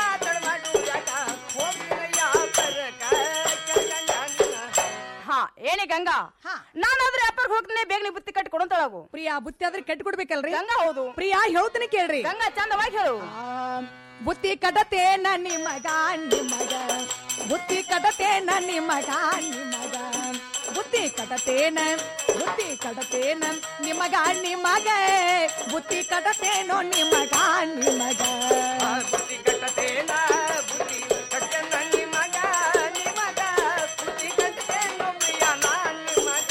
ಹಾ ಏನೇ ಗಂಗಾ ನಾನಾದ್ರೆ ವ್ಯಾಪಾರಕ್ಕೆ ಹೋಗ್ತೀನಿ ಬೇಗನೆ ಬುತ್ತಿ ಕಟ್ಟಿ ಕೊಡಂತಳಗು ಪ್ರಿಯಾ ಬುತ್ತಿ ಆದ್ರೆ ಕಟ್ಟಿ ಕೊಡ್ಬೇಕಲ್ರಿ ಗಂಗಾ ಹೌದು ಪ್ರಿಯಾ ಹೇಳ್ತೀನಿ ಕೇಳ್ರಿ ಗಂಗಾ ಚಂದವಾಗಿ ಹೇಳು ಬುತ್ತಿ ಕಡತೆ ನನ್ನಿ ಮಗ ನಿಮಗ ಬುತ್ತಿ ಕಡತೇನ ನಿಮಗ ನಿಮಗ ಬುತ್ತಿ ಕಡತೇನ ಬುತ್ತಿ ಕಡತೇನ ನಿಮಗ ನಿಮಗ ಬುತ್ತಿ ಕಡತೇನೋ ನಿಮಗ ನಿಮಗ ಬುತ್ತಿ ಕಟ್ಟತೇನ ಬುತ್ತಿ ಕಟ್ಟೆನ ನಿಮಗ ನಿಮಗ ಬುತ್ತಿ ಕಟ್ಟತೇನು ಪ್ರಿಯ ನಾನ್ ನಿಮಗ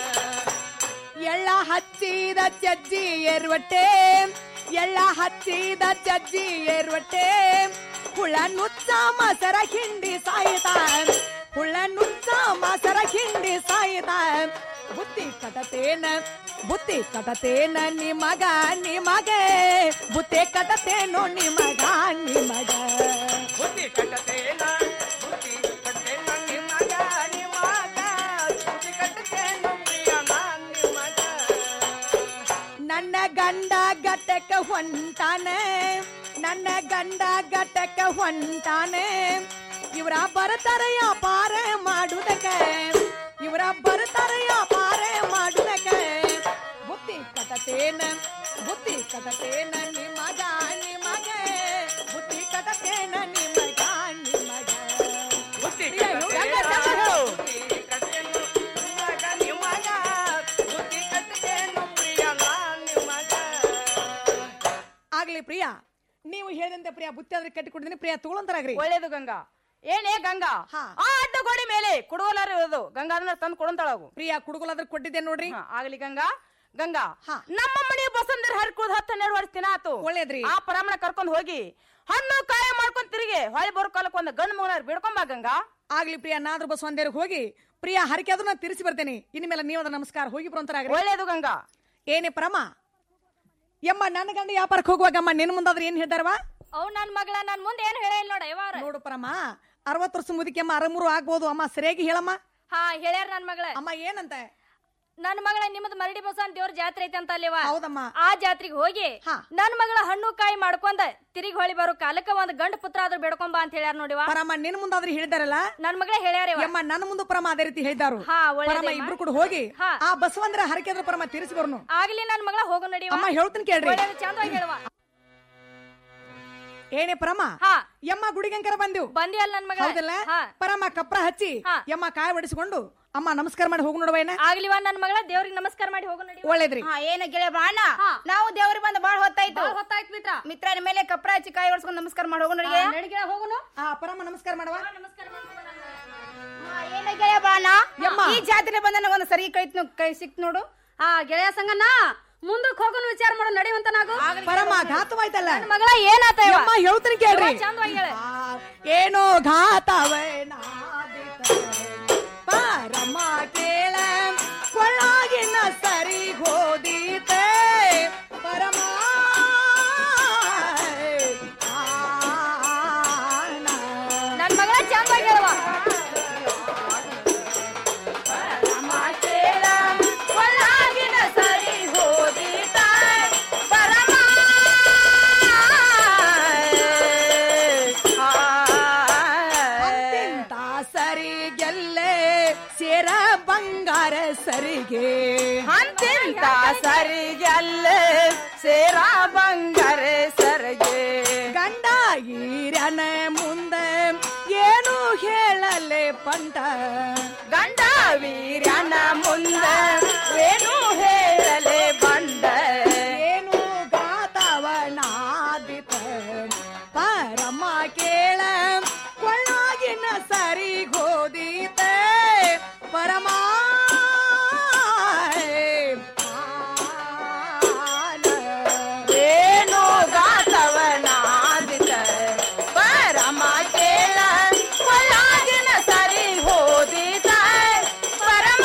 ಎಳ್ಳ ಹಚ್ಚಿದ ಚಜ್ಜಿ ಏರ್ವಟ್ಟೆ ಎಳ್ಳ ಹಚ್ಚಿದ ಚಜ್ಜಿ ಏರ್ವಟ್ಟೆ ಹುಳ ನುಚ್ಚ ಮಸರ ಹಿಂಡಿ ಸಾಯಿತ ಹುಳ ನುಚ್ಚ ಮಸರ ಹಿಂಡಿ ಸಾಯಿತ ಬುತ್ತಿ ಕಟತೇನ ಬುತ್ತಿ ಕಟತೇನ ನಿಮಗ ನಿಮಗ ಬುತ್ತಿ ಕಟತೇನೋ ನಿಮಗ ನಿಮಗ ಬುತ್ತಿ ಕಟ್ಟತೇನ ಬುತ್ತಿ ಕಟ್ಟೆನ ನಿಮಗ ನಿಮಗ ಬುತ್ತಿ ಕಟ್ಟತೇನು ಪ್ರಿಯ ನಾನ್ ನಿಮಗ ನನ್ನ ಗಂಡ ಗಟ್ಟಕ ಹೊಂಟಾನೆ ನನ್ನ ಗಂಡ ಗಟ್ಟಕ ಹೊಂಟಾನೆ ಇವರ ಬರ್ತಾರ ವ್ಯಾಪಾರ ಮಾಡುದಕ್ಕೆ ಇವರ ಬರ್ತಾರ ವ್ಯಾಪಾರ ಮಾಡುದಕ್ಕೆ ಬುತ್ತಿ ಕಟತೇನ ಬುತ್ತಿ ಕಟತೇನ ನಿಮಗ ನಿಮಗ ಬುತ್ತಿ ಕಟತೇನ ನಿಮಗ ನಿಮಗ ಬುತ್ತಿ ಗಂಗ, ಗಂಗ ಹೇಳು. ಬುತ್ತಿ ಕಟ್ಟೆನು ನಿಮಗ ನಿಮಗ ಬುತ್ತಿ ಕಟ್ಟತೇನು ಪ್ರಿಯ ನಾನ್ ನಿಮಗ ಆಗ್ಲಿ ಪ್ರಿಯಾ ನೀವು ಹೇಳಿದಂತೆ ಪ್ರಿಯಾ ಬುತ್ತಿ ಆದ್ರೆ ಕಟ್ಟಿ ಕೊಡ್ತೀನಿ ಪ್ರಿಯಾ ತಗೊಳಂತಾರಾಗ್ರಿ ಒಳ್ಳೇದು ಗಂಗಾ ಏನೇ ಗಂಗಾ ಆ ಅಡ್ಡ ಗೋಡೆ ಮೇಲೆ ಕುಡುವಲಾರ ಇರೋದು ಗಂಗಾ ಅದನ್ನ ತಂದು ಕೊಡಂತಳಗು ಪ್ರಿಯಾ ಕುಡುಗೋಲಾದ್ರೆ ಕೊಟ್ಟಿದ್ದೆ ನೋಡ್ರಿ ಆಗ್ಲಿ ಗಂಗಾ ಗಂಗಾ ನಮ್ಮ ಮನೆ ಬಸಂದರ್ ಹರ್ಕುದ್ ಹತ್ತು ಹನ್ನೆರಡು ವರ್ಷ ದಿನ ಆತು ಒಳ್ಳೇದ್ರಿ ಆ ಪರಮಣ ಕರ್ಕೊಂಡ್ ಹೋಗಿ ಹಣ್ಣು ಕಾಯ ಮಾಡ್ಕೊಂಡ್ ತಿರುಗಿ ಹೊಳೆ ಬರೋ ಕಾಲಕ್ಕೆ ಒಂದು ಗಂಡು ಮಗನ ಬಿಡ್ಕೊಂಬ ಗಂಗಾ ಆಗ್ಲಿ ಪ್ರಿಯಾ ನಾದ್ರ ಬಸವಂದೇರಿಗೆ ಹೋಗಿ ಪ್ರಿಯಾ ಹರಕೆ ಆದ್ರೂ ನಾನು ತಿರ್ಸಿ ಬರ್ತೇನೆ ಇನ್ಮೇಲೆ ನೀವು ಅದ ನಮಸ್ಕಾರ ಹೋಗಿ ಬರೋಂತರಾಗ್ರಿ ಒಳ್ಳೇದು ಗಂಗಾ ಏನೇ ಪರಮ ಯಮ್ಮ ನನ್ನ ಗಂಡ ವ್ಯಾಪಾರಕ್ಕೆ ಹೋಗುವಾಗಮ್ಮ ನಿನ್ ಮುಂದಾದ್ರೆ ಏನ್ ಹೇಳ್ತಾರವಾ ಅವ್ ನನ್ ಮಗಳ ನನ್ ಮುಂದೆ ಏನ್ ಹೇಳಿಲ್ಲ ನೋಡ ಯವಾರ ನೋಡು ಪರಮ ಅರವತ್ತು ವರ್ಷ ಮುದುಕಿ ಅಮ್ಮ ಅರಮೂರು ಆಗ್ಬೋದು ಅಮ್ಮ ಸರಿಯಾಗಿ ಹೇಳಮ್ಮ ಹಾ ಹೇಳ್ಯಾರ ನನ್ ಮಗಳ ಅಮ್ಮ ಏನಂತ ನನ್ ಮಗಳ ನಿಮ್ಮದ್ ಮರಡಿ ಬಸವನ್ ದೇವ್ರ ಜಾತ್ರೆ ಐತೆ ಅಂತ ಅಲ್ಲಿವ ಹೌದಮ್ಮ ಆ ಜಾತ್ರೆಗೆ ಹೋಗಿ ನನ್ ಮಗಳ ಹಣ್ಣು ಕಾಯಿ ಮಾಡ್ಕೊಂಡ ತಿರುಗಿ ಹೊಳಿ ಬರೋ ಕಾಲಕ್ಕ ಒಂದ್ ಗಂಡ ಪುತ್ರ ಆದ್ರೂ ಬೇಡ್ಕೊಂಬ ಅಂತ ಹೇಳ್ಯಾರ ನೋಡಿವ ಪರಮ ನಿನ್ ಮುಂದಾದ್ರೆ ಹೇಳಿದಾರಲ್ಲ ನನ್ ಮಗಳ ಹೇಳ್ಯಾರ ಯಮ್ಮ ನನ್ನ ಮುಂದೆ ಪರಮ ಅದೇ ರೀತಿ ಹೇಳಿದಾರು ಹಾ, ಒಳ್ಳೇದೇ ಪರಮ ಅಮ್ಮ. ಇಬ್ರು ಕೂಡ ಹೋಗಿ ಹಾ. ಆ ಬಸವಂದ್ರ ಹರಕೆ ಆದ್ರೆ ಪರಮ ತಿರ್ಸಿ ಬರ್ನು ಆಗ್ಲಿ ನನ್ ಮಗಳ ಹೋಗು ನಡಿವ ಅಮ್ಮ ಹೇಳ್ತೀನಿ ಕೇಳ್ರಿ ಒಳ್ಳೇದು ಚಂದವಾಗಿ ಹೇಳುವ ಏನೇ ಪರಮ ಯಮ್ಮ ಗುಡಿಗಂಕರ ಬಂದೆವು ಬಂದಿ ಅಲ್ಲ ನನ್ ಮಗಳ ಹೌದಲ್ಲ ಪರಮ ಕಪ್ರ ಹಚ್ಚಿ ಯಮ್ಮ ಕಾಯಿ ಹೊಡಿಸ್ಕೊಂಡು ಅಮ್ಮ ನಮಸ್ಕಾರ ಮಾಡಿ ಹೋಗಿ ನೋಡುವ ಏನ ಆಗ್ಲಿವ ನನ್ ಮಗಳ ದೇವ್ರಿಗೆ ನಮಸ್ಕಾರ ಮಾಡಿ ಹೋಗು ನಡಿ ಒಳ್ಳೇದ್ರಿ ಹಾ ಏನ ಗೆಳೆಯ ಬಾಣ ನಾವು ದೇವ್ರಿಗೆ ಬಂದ ಬಾಳ ಹೊತ್ತಾಯ್ತು ಹೊತ್ತಾಯ್ತು ಮಿತ್ರ ಮಿತ್ರನ ಮೇಲೆ ಕಪ್ರ ಹಚ್ಚಿ ಕಾಯಿ ಹೊಡ್ಸ್ಕೊಂಡು ನಮಸ್ಕಾರ ಮಾಡಿ ಹೋಗೋಣ ನಡಿಗೆ ಹೋಗುನು ಆ ಪರಮ ನಮಸ್ಕಾರ ಮಾಡುವ ಏನ ಗೆಳೆಯ ಬಾಣ ಯಮ್ಮ. ಈ ಜಾತ್ರೆ ಬಂದ ಒಂದು ಸರಿ ಕೈ ಕೈ ಸಿಕ್ತ್ ನೋಡು ಆ ಗೆಳೆಯ ಸಂಗಣ್ಣ ಮುಂದಕ್ಕೆ ಹೋಗೋನು ವಿಚಾರ ಮಾಡೋ ನಡೆಯುವಂತ ನಾವು ಪರಮ ಘಾತವಾಯ್ತಲ್ಲ ನನ್ ಮಗಳ ಏನಾತ ಇವ? ಯಮ್ಮ ಹೇಳ್ತೀನಿ ಕೇಳ್ರಿ ಯವ್ವ, ಚಂದವಾಗಿ ಹೇಳು. ಏನೋ ಘಾತವೇನ ಪರಮ ಕೇಳ ಕೊಳ್ಳಾಗಿನ ಸರಿ ಗೋದೀತೆ ಪರಮ ನನ್ ಮಗಳ ಚಂದವಾಗಿ ಹೇಳುವ ಅಂತಿಂತ ಸರಿ ಗೆಲ್ಲೆ ಸೇರ ಬಂಗಾರ ಸರಿಗೆ ಅಂತಿಂತ ಸರಿಗೆಲ್ಲ ಸೇರ ಬಂಗಾರ ಸರಿಗೆ ಗಂಡ ಈರನ ಮುಂದೆ ಏನು ಹೇಳಲೆ ಪಂಟ ಗಂಡ ವೀರ್ಯನ ಮುಂದೆ ಏನು ಹೇಳಲೆ ಬಂದ ಏನು ಗಾತವನಾದಿತ ಪರಮ ಕೇಳ ಕೊಳ್ಳಾಗಿನ ಸರಿ ಗೋದೀತ ಪರಮ ಏನು ಗಾತವನಾದಿತ ಪರಮ ಕೇಳ ಕೊಳ್ಳಾಗಿನ ಸರಿ ಹೋದಿತ ಪರಮ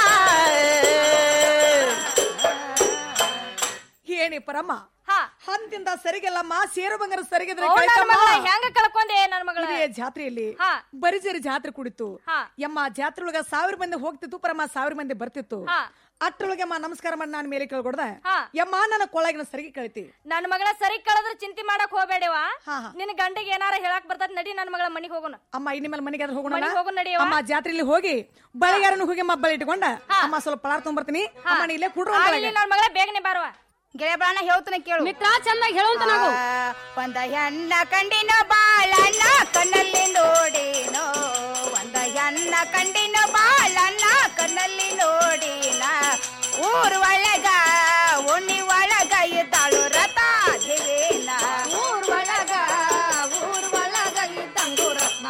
ಏನಿ ಪರಮ ಹಂತಿ ಇವತ್ತಿಂದ ಸರಿಗೆಲ್ಲಮ್ಮ ಸೇರು ಬಂಗಾರ ಸರಿಗಿದ್ರೆ ಅವ್ನ್ ನನ್ ಕಳಿತಮ್ಮ. ಮಗಳ ಹೆಂಗ ಕಳ್ಕೊಂಡೆ ನನ್ ಮಗಳ ಇದೇ ಜಾತ್ರೆಯಲ್ಲಿ ಬರಿಜೇರಿ ಜಾತ್ರೆ ಕುಡಿತು ಯಮ್ಮ ಜಾತ್ರೆ ಒಳಗ ಸಾವಿರ ಮಂದಿ ಹೋಗ್ತಿತ್ತು ಪರಮ ಸಾವಿರ ಮಂದಿ ಬರ್ತಿತ್ತು ಅಷ್ಟ್ರೊಳಗೆ ಅಮ್ಮ ನಮಸ್ಕಾರ ಮಾಡಿ ನಾನು ಮೇಲೆ ಕೇಳ್ಕೊಡ್ದ ಯಮ್ಮ ನನ್ನ ಕೊಳಗಿನ ಸರಿಗೆ ಕಳಿತಿ ನನ್ ಮಗಳ ಸರಿ ಕಳೆದ್ರೆ ಚಿಂತೆ ಮಾಡಕ್ ಹೋಗ್ಬೇಡವ ನಿನ್ ಗಂಡಿಗೆ ಏನಾರ ಹೇಳಕ್ ಬರ್ತದ ನಡಿ ನನ್ ಮಗಳ ಮನಿಗ್ ಹೋಗೋಣ ಅಮ್ಮ ಇನ್ನು ಮೇಲೆ ಮನೆಗೆ ಹೋಗೋಣ ಮನೆಗ್ ಹೋಗೋಣ ನಡಿಯವ್ವ. ಅಮ್ಮ ಜಾತ್ರೆಯಲ್ಲಿ ಹೋಗಿ ಬಳಿಗಾರನು ಹೋಗಿ ಅಮ್ಮ ಬಳಿ ಇಟ್ಕೊಂಡ ಅಮ್ಮ ಸ್ವಲ್ಪ ಪಳಾರ್ ತೊಗೊಂಬರ್ತೀನಿ ಅಮ್ಮ ನೀ ಇಲ್ಲೇ ಕುಡ್ರು ಆಗ್ಲಿ ನನ್ ಮಗಳ ಬೇಗನೆ ಬಾರವ ಗೆಳೆಯ ಬಾಣ ಹೇಳ್ತಾನೆ ಕೇಳು ಮಿತ್ರ ಚೆನ್ನಾಗಿ ಹೇಳುವಂತ ನಾವು ಒಂದ ಹೆಣ್ಣ ಕಂಡಿನ ಬಾಳಣ್ಣ ಕಣ್ಣಲ್ಲಿ ನೋಡಿನೋ ಒಂದ ಹೆಣ್ಣ ಕಂಡಿನ ಬಾಳಣ್ಣ ಕಣ್ಣಲ್ಲಿ ನೋಡಿನ ಊರ್ ಒಳಗ ಉಣ್ಣಿ ಒಳಗ ಇದ್ದಾಳು ರಥ ದೇವೇನ ಊರ್ ಒಳಗ ಊರ್ ಒಳಗ ಇದ್ದಂಗು ರತ್ನ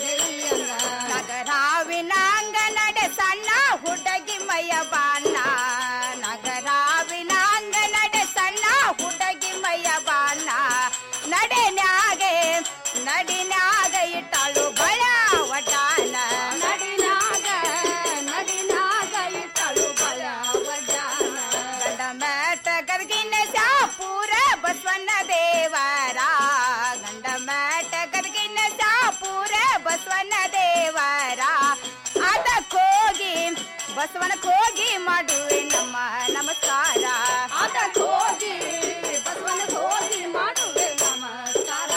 ನಗರಾವಿನ ಅಂಗನಡೆ ಸಣ್ಣ ಹುಡುಗಿ ಮಯ ಬಾಣ ನಗರಾವಿನ ಅಂಗನಡೆ ಸಣ್ಣ ಹುಡುಗಿ ಮಯ ಬಾಣ ನಡೆನ್ಯಾಗೆ ನಡಿನ್ಯಾಗ ಇಟ್ಟಾಳು ಬಳ ವಟಾನ ನಡಿನ್ಯಾಗ ನಡಿನ್ಯಾಗ ಇಟ್ಟಾಳು ಬಳ ವಟಾನ ಗಂಡ ಮೇಟ ಗರ್ಗಿನ ಶಾಪೂರ ಬಸವಣ್ಣ ದೇವರ ಗಂಡ ಮೇಟ ಗರ್ಗಿನ ಶಾಪೂರ ಬಸವಣ್ಣ ದೇವರ ಅದಕ್ಕೋಗಿ ಬಸವನಕ್ಕೆ ಹೋಗಿ ಮಾಡುವೆ ನಮ್ಮ ನಮಸ್ಕಾರ ಅದಕ್ಕೋಗಿ ಬಸವನಕ್ಕೆ ಹೋಗಿ ಮಾಡುವೆ ನಮಸ್ಕಾರ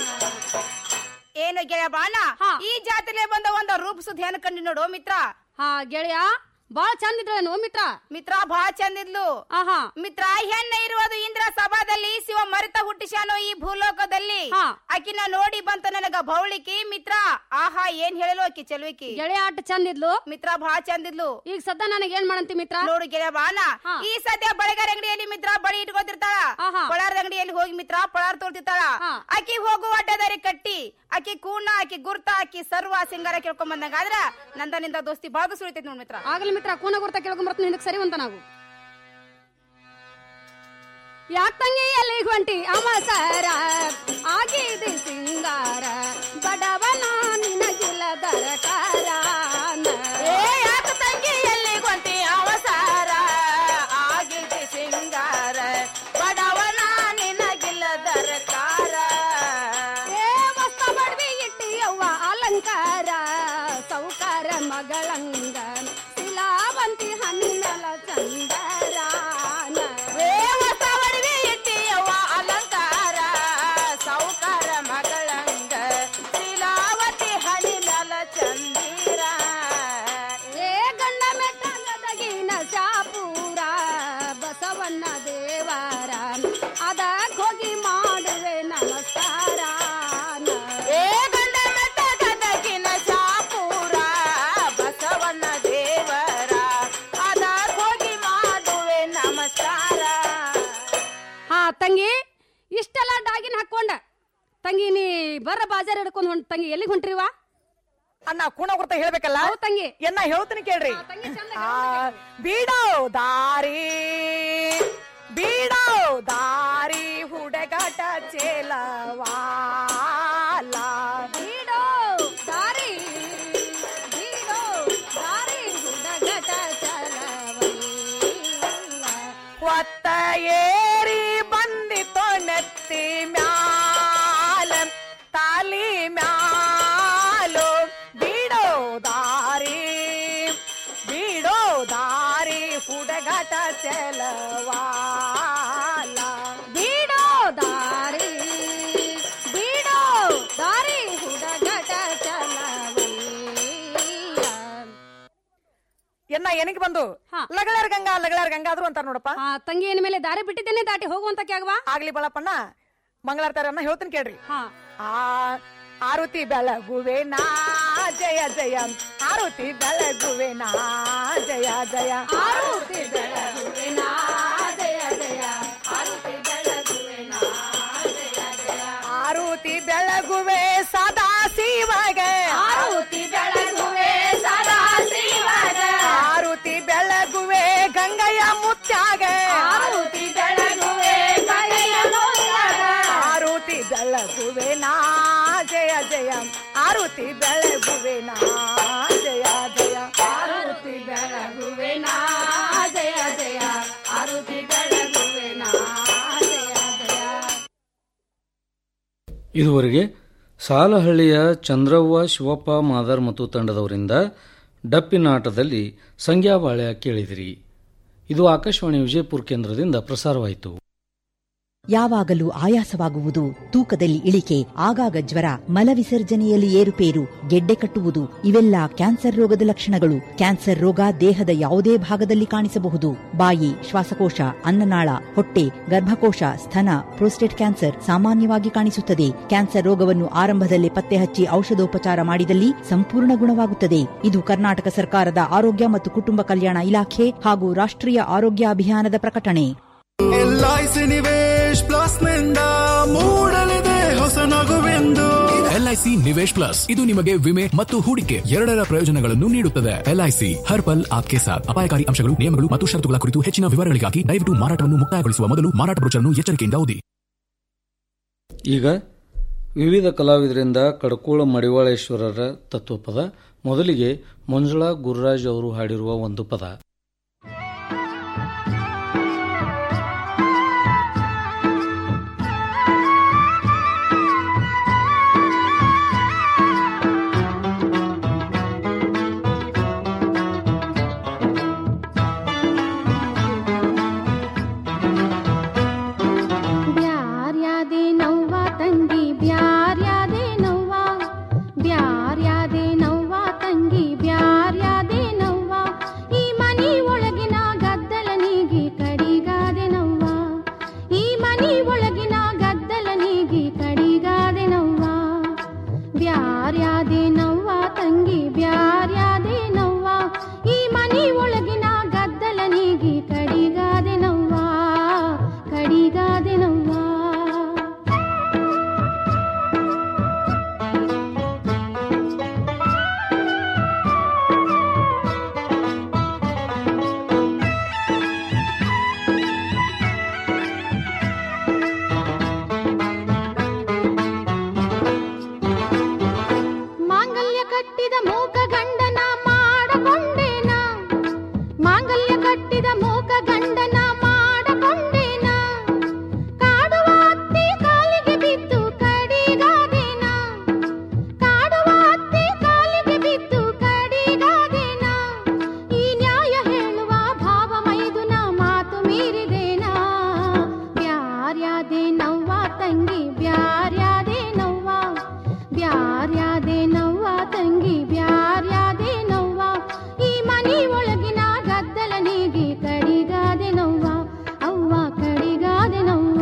ಏನು ಗೆಳೆಯ ಬಾಣ ಈ ಜಾತ್ರೆಲೆ ಬಂದ ಒಂದು ರೂಪಿಸು ಧ್ಯಾನ ಕಂಡು ನೋಡು ಮಿತ್ರ ಹಾ ಗೆಳೆಯ ಬಾಳ ಚಂದ ಇದ್ರೇನು ಮಿತ್ರ ಮಿತ್ರ ಬಹಳ ಚಂದಿದ್ಲು ಆಹಾ ಮಿತ್ರ ಹೆಣ್ಣ ಇರುವುದು ಇಂದ್ರ ಸಭಾದಲ್ಲಿ ಶಿವ ಮರಿತ ಹುಟ್ಟಿಸ್ಯಾನೋ ಈ ಭೂಲೋಕದಲ್ಲಿ ಆಕಿನ ನೋಡಿ ಬಂತ ನನಗ ಭೌಳಿಕಿ ಮಿತ್ರ ಆಹಾ ಏನ್ ಹೇಳಲು ಆಕಿ ಚೆಲುವಿಕಿ ಗೆಳೆಯ ಆಟ ಚಂದ ಇದ್ಲು ಮಿತ್ರ ಬಹಳ ಚಂದಿದ್ಲು ಈಗ ಸದ್ದ ನನಗೆ ಏನ್ ಮಾಡಂತಿ ಮಿತ್ರ ನೋಡು ಗೆಳೆಯ ಬಾನ ಈ ಸದ್ಯ ಬಳೆಗಾರ ಅಂಗಡಿಯಲ್ಲಿ ಮಿತ್ರ ಬಳಿ ಇಟ್ಕೊತಿರ್ತಾಳ ಪಳಾರದ ಅಂಗಡಿಯಲ್ಲಿ ಹೋಗಿ ಮಿತ್ರ ಪಳಾರ್ ತೋರ್ತಿರ್ತಾಳ ಆಕಿ ಹೋಗುವ ಅಡ್ಡದಾರಿ ಕಟ್ಟಿ ಆಕಿ ಕೂಣ ಆಕಿ ಗುರ್ತ ಆಕಿ ಸರ್ವ ಸಿಂಗಾರ ಕೇಳ್ಕೊಂಡ್ ಬಂದಂಗ ಆದ್ರ ನಂದನಿಂದ ದೋಸ್ತಿ ಬಾದು ಸುಳಿತೈತಿ ನೋಡ್ ಮಿತ್ರ ಆಗ್ಲಿ ಮಿತ್ರ ಕೂನ ಗುರ್ತ ಕೇಳ್ಕೊಂಡ್ ಬರ್ತೀನಿ ಹಿಂದಕ್ ಸರಿ ಅಂತ ನಾವು ಯಾಕ್ ತಂಗಿ ಎಲ್ಲಿ ಹೊಂಟಿ ಅವಸರ ಆಗಿದೆ ಸಿಂಗಾರ ಬಡವನ ನಿನಗಿಲ್ಲ ದರಕಾರ ಏ ಯಾಕ ತಂಗಿ ಎಲ್ಲಿ ಗೊಂತಿ ಅವಸಾರ ಆಗಿದೆ ಸಿಂಗಾರ ಬಡವನ ನಿನಗಿಲ್ಲ ದರಕಾರ ಏ ವಸ್ತ ಬಡ್ವಿ ಇಟ್ಟಿ ಅವ್ವ ಅಲಂಕಾರ ಸೌಕಾರ ಮಗಳಂಗ ಶಿಲಾವಂತಿ ಹಣ್ಣಿನಲ ಚಂದರ ರೇವತ ಒಡವೆ ಇಟ್ಟಿಯವ್ವ ಅಲಂಕಾರ ಸೌಕಾರ ಮಗಳಂಗ ಶಿಲಾವತಿ ಹಣಿಲಲ ಚಂದಿರ ಏ ಗಂಡ ಮೆಟ್ಟಂಗದಗಿನ ಶಾಪೂರ ಬಸವಣ್ಣ ದೇವರ ಅದಕ್ ಹೋಗಿ ಮಾಡುವೆ ನಮಸ್ಕಾರ ಏ ಗಂಡ ಮೆಟ್ಟ ಗದಗಿನ ಶಾಪೂರ ಬಸವಣ್ಣ ದೇವರ ಅದ ಹೋಗಿ ಮಾಡುವೆ ನಮಸ್ಕಾರ ಹಾ ತಂಗಿ ಇಷ್ಟೆಲ್ಲ ಡಾಗಿನ್ ಹಾಕೊಂಡ ತಂಗಿ ನೀ ಬರ್ರ ಬಾಜಾರ್ ಹಿಡ್ಕೊಂಡ್ ಹೊಂಟ್ ತಂಗಿ ಎಲ್ಲಿಗೆ ಹೊಂಟ್ರಿವಾ ಅಣ್ಣ ಕೂಣ ಗುರ್ತ ಹೇಳ್ಬೇಕಲ್ಲ ತಂಗಿ ಎನ್ನ ಹೇಳ್ತೀನಿ ಕೇಳ್ರಿ ಆ, ಬೀಡೋ ದಾರಿ ಬೀಡೋ ದಾರಿ ಹುಡುಗಾಟ ಚೇಲವಾಲ ಬೀಡೋ ದಾರಿ ಬೀಡೋ ದಾರಿ ಹುಡುಗಟ ಒತ್ತ ಏರಿ ಬಂದಿತೋ ನೆತ್ತಿ ಮ್ಯಾಲ ತಾಲಿ ಮ್ಯಾಲು ಬೀಡೋ ದಾರಿ ಬೀಡೋ ದಾರಿ ಹುಡುಗಾಟ ಚಲವಾಲ ಬೀಡೋ ದಾರಿ ಬೀಡೋ ದಾರಿ ಹುಡುಗಟ ಎನ್ನ ಏನಕ್ಕೆ ಬಂದು ಲಗಳಾರ್ ಗಂಗಾ ಲಗಳಾರ್ ಗಂಗಾದ್ರು ಅಂತಾರ ನೋಡಪ್ಪ ತಂಗಿ ಏನ್ ಮೇಲೆ ದಾರಿ ಬಿಟ್ಟಿದ್ದೇನೆ ದಾಟಿ ಹೋಗುವಂತ ಕ್ಯಾಗವಾ ಆಗ್ಲಿ ಬಳಪ್ಪಣ್ಣ ಮಂಗಳಾರ್ತಾರನ್ನ ಹೇಳ್ತೀನಿ ಕೇಳ್ರಿ ಆ ಆರುತಿ ಬೆಳಗುವೆ ನಾ ಜಯ ಜಯ ಆರುತಿ ಬೆಳಗುವೆ ನಾ ಜಯ ಜಯ ಆರುತಿ ಬೆಳಗುವೆ ನಾ ಜಯ ಜಯ ಆರುತಿ ಬೆಳಗುವೆ ನಾ ಜಯ ಜಯ ಆರುತಿ ಬೆಳಗುವೆ ಸದಾ ಶಿವಗೆ ಆರುತಿ ಬೆಳಗುವೆ ಸದಾ ಶಿವಗೆ ಆರುತಿ ಬೆಳಗುವೆ ಗಂಗಯ್ಯ ಮುತ್ಯಾಗೆ ಆರುತಿ ಬೆಳಗುವೆ ಗಂಗಯ್ಯ ಮುತ್ಯಾಗೆ. ಆರುತಿ ಬೆಳಗುವೆ ನಾ ಜಯ ಜಯ ಆರುತಿ ಬೆಳಗುವೆ ನಾ ಜಯ ಜಯ ಆರುತಿ ಬೆಳಗುವೆ ನಾ ಜಯ ಜಯ ಆರುತಿ ಬೆಳಗುವೆ ನಾ ಜಯ ಜಯ ಇದುವರೆಗೆ ಸಾಲಹಳ್ಳಿಯ ಚಂದ್ರವ್ವ ಶಿವಪ್ಪ ಮಾದರ್ ಮತ್ತು ತಂಡದವರಿಂದ ಡಪ್ಪಿನಾಟದಲ್ಲಿ ಸಂಗ್ಯಾಬಾಳ್ಯ ಕೇಳಿದಿರಿ ಇದು ಆಕಾಶವಾಣಿ ವಿಜಯಪುರ ಕೇಂದ್ರದಿಂದ ಪ್ರಸಾರವಾಯಿತು ಯಾವಾಗಲೂ ಆಯಾಸವಾಗುವುದು ತೂಕದಲ್ಲಿ ಇಳಿಕೆ ಆಗಾಗ ಜ್ವರ ಮಲವಿಸರ್ಜನೆಯಲ್ಲಿ ಏರುಪೇರು ಗೆಡ್ಡೆ ಕಟ್ಟುವುದು ಇವೆಲ್ಲ ಕ್ಯಾನ್ಸರ್ ರೋಗದ ಲಕ್ಷಣಗಳು ಕ್ಯಾನ್ಸರ್ ರೋಗ ದೇಹದ ಯಾವುದೇ ಭಾಗದಲ್ಲಿ ಕಾಣಿಸಬಹುದು ಬಾಯಿ ಶ್ವಾಸಕೋಶ ಅನ್ನನಾಳ ಹೊಟ್ಟೆ ಗರ್ಭಕೋಶ ಸ್ತನ ಪ್ರೋಸ್ಟೇಟ್ ಕ್ಯಾನ್ಸರ್ ಸಾಮಾನ್ಯವಾಗಿ ಕಾಣಿಸುತ್ತದೆ ಕ್ಯಾನ್ಸರ್ ರೋಗವನ್ನು ಆರಂಭದಲ್ಲೇ ಪತ್ತೆ ಹಚ್ಚಿ ಔಷಧೋಪಚಾರ ಮಾಡಿದಲ್ಲಿ ಸಂಪೂರ್ಣ ಗುಣವಾಗುತ್ತದೆ ಇದು ಕರ್ನಾಟಕ ಸರ್ಕಾರದ ಆರೋಗ್ಯ ಮತ್ತು ಕುಟುಂಬ ಕಲ್ಯಾಣ ಇಲಾಖೆ ಹಾಗೂ ರಾಷ್ಟ್ರೀಯ ಆರೋಗ್ಯ ಅಭಿಯಾನದ ಪ್ರಕಟಣೆ ಎಲ್ಐಸಿ ನಿವೇಶ್ ಪ್ಲಸ್ ನಿಂದ ಮೂಡಲಿದೆ ಹೊಸ ನಗುವೆಂದು ಎಲ್ಐಸಿ ನಿವೇಶ್ ಪ್ಲಸ್ ಇದು ನಿಮಗೆ ವಿಮೆ ಮತ್ತು ಹೂಡಿಕೆ ಎರಡರ ಪ್ರಯೋಜನಗಳನ್ನು ನೀಡುತ್ತದೆ ಎಲ್ಐಸಿ ಹರ್ ಪಲ್ ಆಪ್ಕೆ ಸಾಥ್ ಅಪಾಯಕಾರಿ ಅಂಶಗಳು ನಿಯಮಗಳು ಮತ್ತು ಷರತ್ತುಗಳ ಕುರಿತು ಹೆಚ್ಚಿನ ವಿವರಗಳಿಗಾಗಿ ದಯವಿಟ್ಟು ಮಾರಾಟವನ್ನು ಮುಕ್ತಾಯಗೊಳಿಸುವ ಮೊದಲು ಮಾರಾಟ ಬ್ರೋಚರ್ನ್ನು ಎಚ್ಚರಿಕೆಯಿಂದ ಓದಿ ಈಗ ವಿವಿಧ ಕಲಾವಿದರಿಂದ ಕಡಕೋಳ ಮಡಿವಾಳೇಶ್ವರರ ತತ್ವಪದ ಮೊದಲಿಗೆ ಮಂಜುಳಾ ಗುರುರಾಜ್ ಅವರು ಹಾಡಿರುವ ಒಂದು ಪದ ಬ್ಯಾರ್ಯಾದೆ ನವ್ವ ತಂಗಿ ಬ್ಯಾರ್ಯಾದೆ ನವ್ವ ಬ್ಯಾರ್ಯಾದೆ ನವ್ವ ತಂಗಿ ಬ್ಯಾರ್ಯಾದೆ ನವ್ವ ಈ ಮನಿ ಒಳಗಿನ ಗದ್ದಲ ನೀಗಿ ಕಡಿಗಾದೆ ನವ್ವ ಈ ಮನಿ ಒಳಗಿನ ಗದ್ದಲ ನೀಗಿ ಕಡಿಗಾದೆ ನವ್ವ ಬ್ಯಾರ್ಯಾದೆ ನವ್ವ ತಂಗಿ ಬ್ಯಾರ್ಯಾದೆ ನವ್ವ ಈ ಮನಿ ಒಳಗಿನ ಗದ್ದಲ ನೀಗಿ ಕಡಿಗಾದೆ ನವ್ವ ಕಡಿಗಾದೆ ನವ್ವ ಮಾಂಗಲ್ಯ ಕಟ್ಟಿದ ಮೂಕ ಗಂಡನ ಮಾಡಕೊಂಡೇನ ಮಾಂಗಲ್ಯ ಕಟ್ಟಿದ ಮೂಕ ಗಂಡನ ಮಾಡಕೊಂಡೇನ ಕಾಡುವ ಅತ್ತಿ ಕಾಲಿಗೆ ಬಿದ್ದು ಕಡಿಗಾದೇನ ಕಾಡುವ ಅತ್ತಿ ಕಾಲಿಗೆ ಬಿದ್ದು ಕಡಿಗಾದೇನ ಈ ನ್ಯಾಯ ಹೇಳುವ ಭಾವ ಮೈದುನ ಮಾತು ಮೀರಿದೇನ ಬ್ಯಾರ್ಯಾದೆ ನವ್ವ ತಂಗಿ ಬ್ಯಾರ್ಯಾದೆ ನವ್ವ ಬ್ಯಾರ್ಯಾದೆ ನವ್ವ ತಂಗಿ ಬ್ಯಾರ್ಯಾದೆ ನವ್ವ ಈ ಮನಿ ಒಳಗಿನ ಗದ್ದಲ ನೀಗಿ ಕಡಿಗಾದೆ ನವ್ವ ಅವ್ವ ಕಡಿಗಾದೆ ನವ್ವ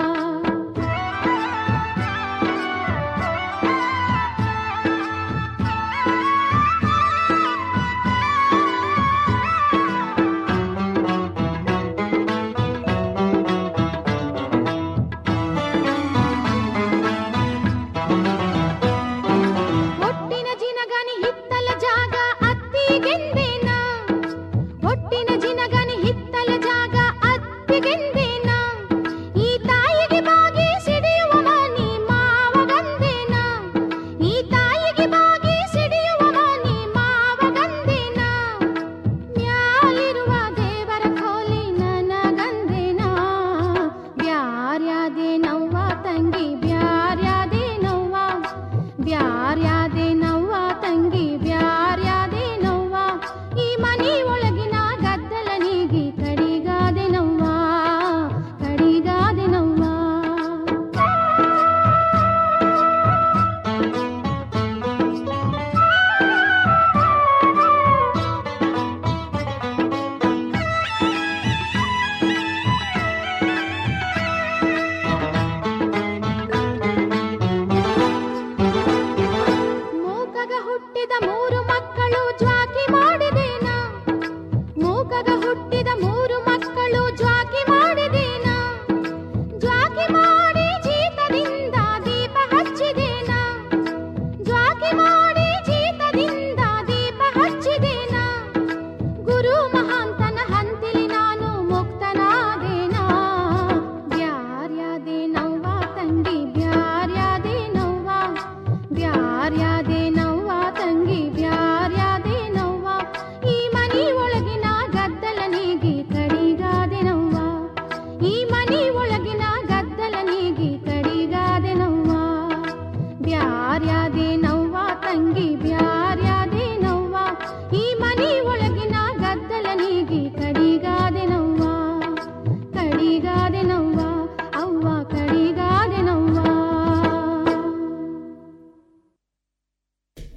ಒಟ್ಟಿನ ಜಿನಗನಿ ಹಿತ್ತಲ ಜಾಗ ಅತ್ತಿಗೆಂದೇನ ಒಟ್ಟಿನ ಜಿನಗನಿ ಹಿತ್ತಲ ಜಾಗ ಅತ್ತಿಗೆಂದೇನ ಈ ತಾಯಿಗೆ ಬಾಗಿ ಸಿಡಿಯುವ ಮನಿ ಮಾವಗಂದೇನ ಈ ತಾಯಿಗೆ ಬಾಗಿ ಸಿಡಿಯುವ ಮನಿ ಮಾವಗಂದೇನ ಮ್ಯಾಲಿರುವ ದೇವರ ಖೋಲಿ ನನಗಂದೇನ ಬ್ಯಾರ್ಯಾದೆ ನವ್ವ ತಂಗಿ ಬ್ಯಾರ್ಯಾದೆ ನವ್ವ ಬ್ಯಾರ್ಯಾದೆ ನವ್ವ ತಂಗಿ ಬ್ಯಾರ್ಯಾದೆ ನವ್ವ ಈ ಮನಿ ಒಳಗಿನ ಗದ್ದಲ ನೀಗಿ ಕಡಿಗಾದೆ ನವ್ವ ಕಡಿಗಾದೆ ನವ್ವ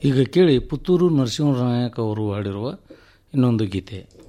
ಈಗ ಕೇಳಿ ಪುತ್ತೂರು ನರಸಿಂಹ ನಾಯಕ್ ಅವರು ಹಾಡಿರುವ ಇನ್ನೊಂದು ಗೀತೆ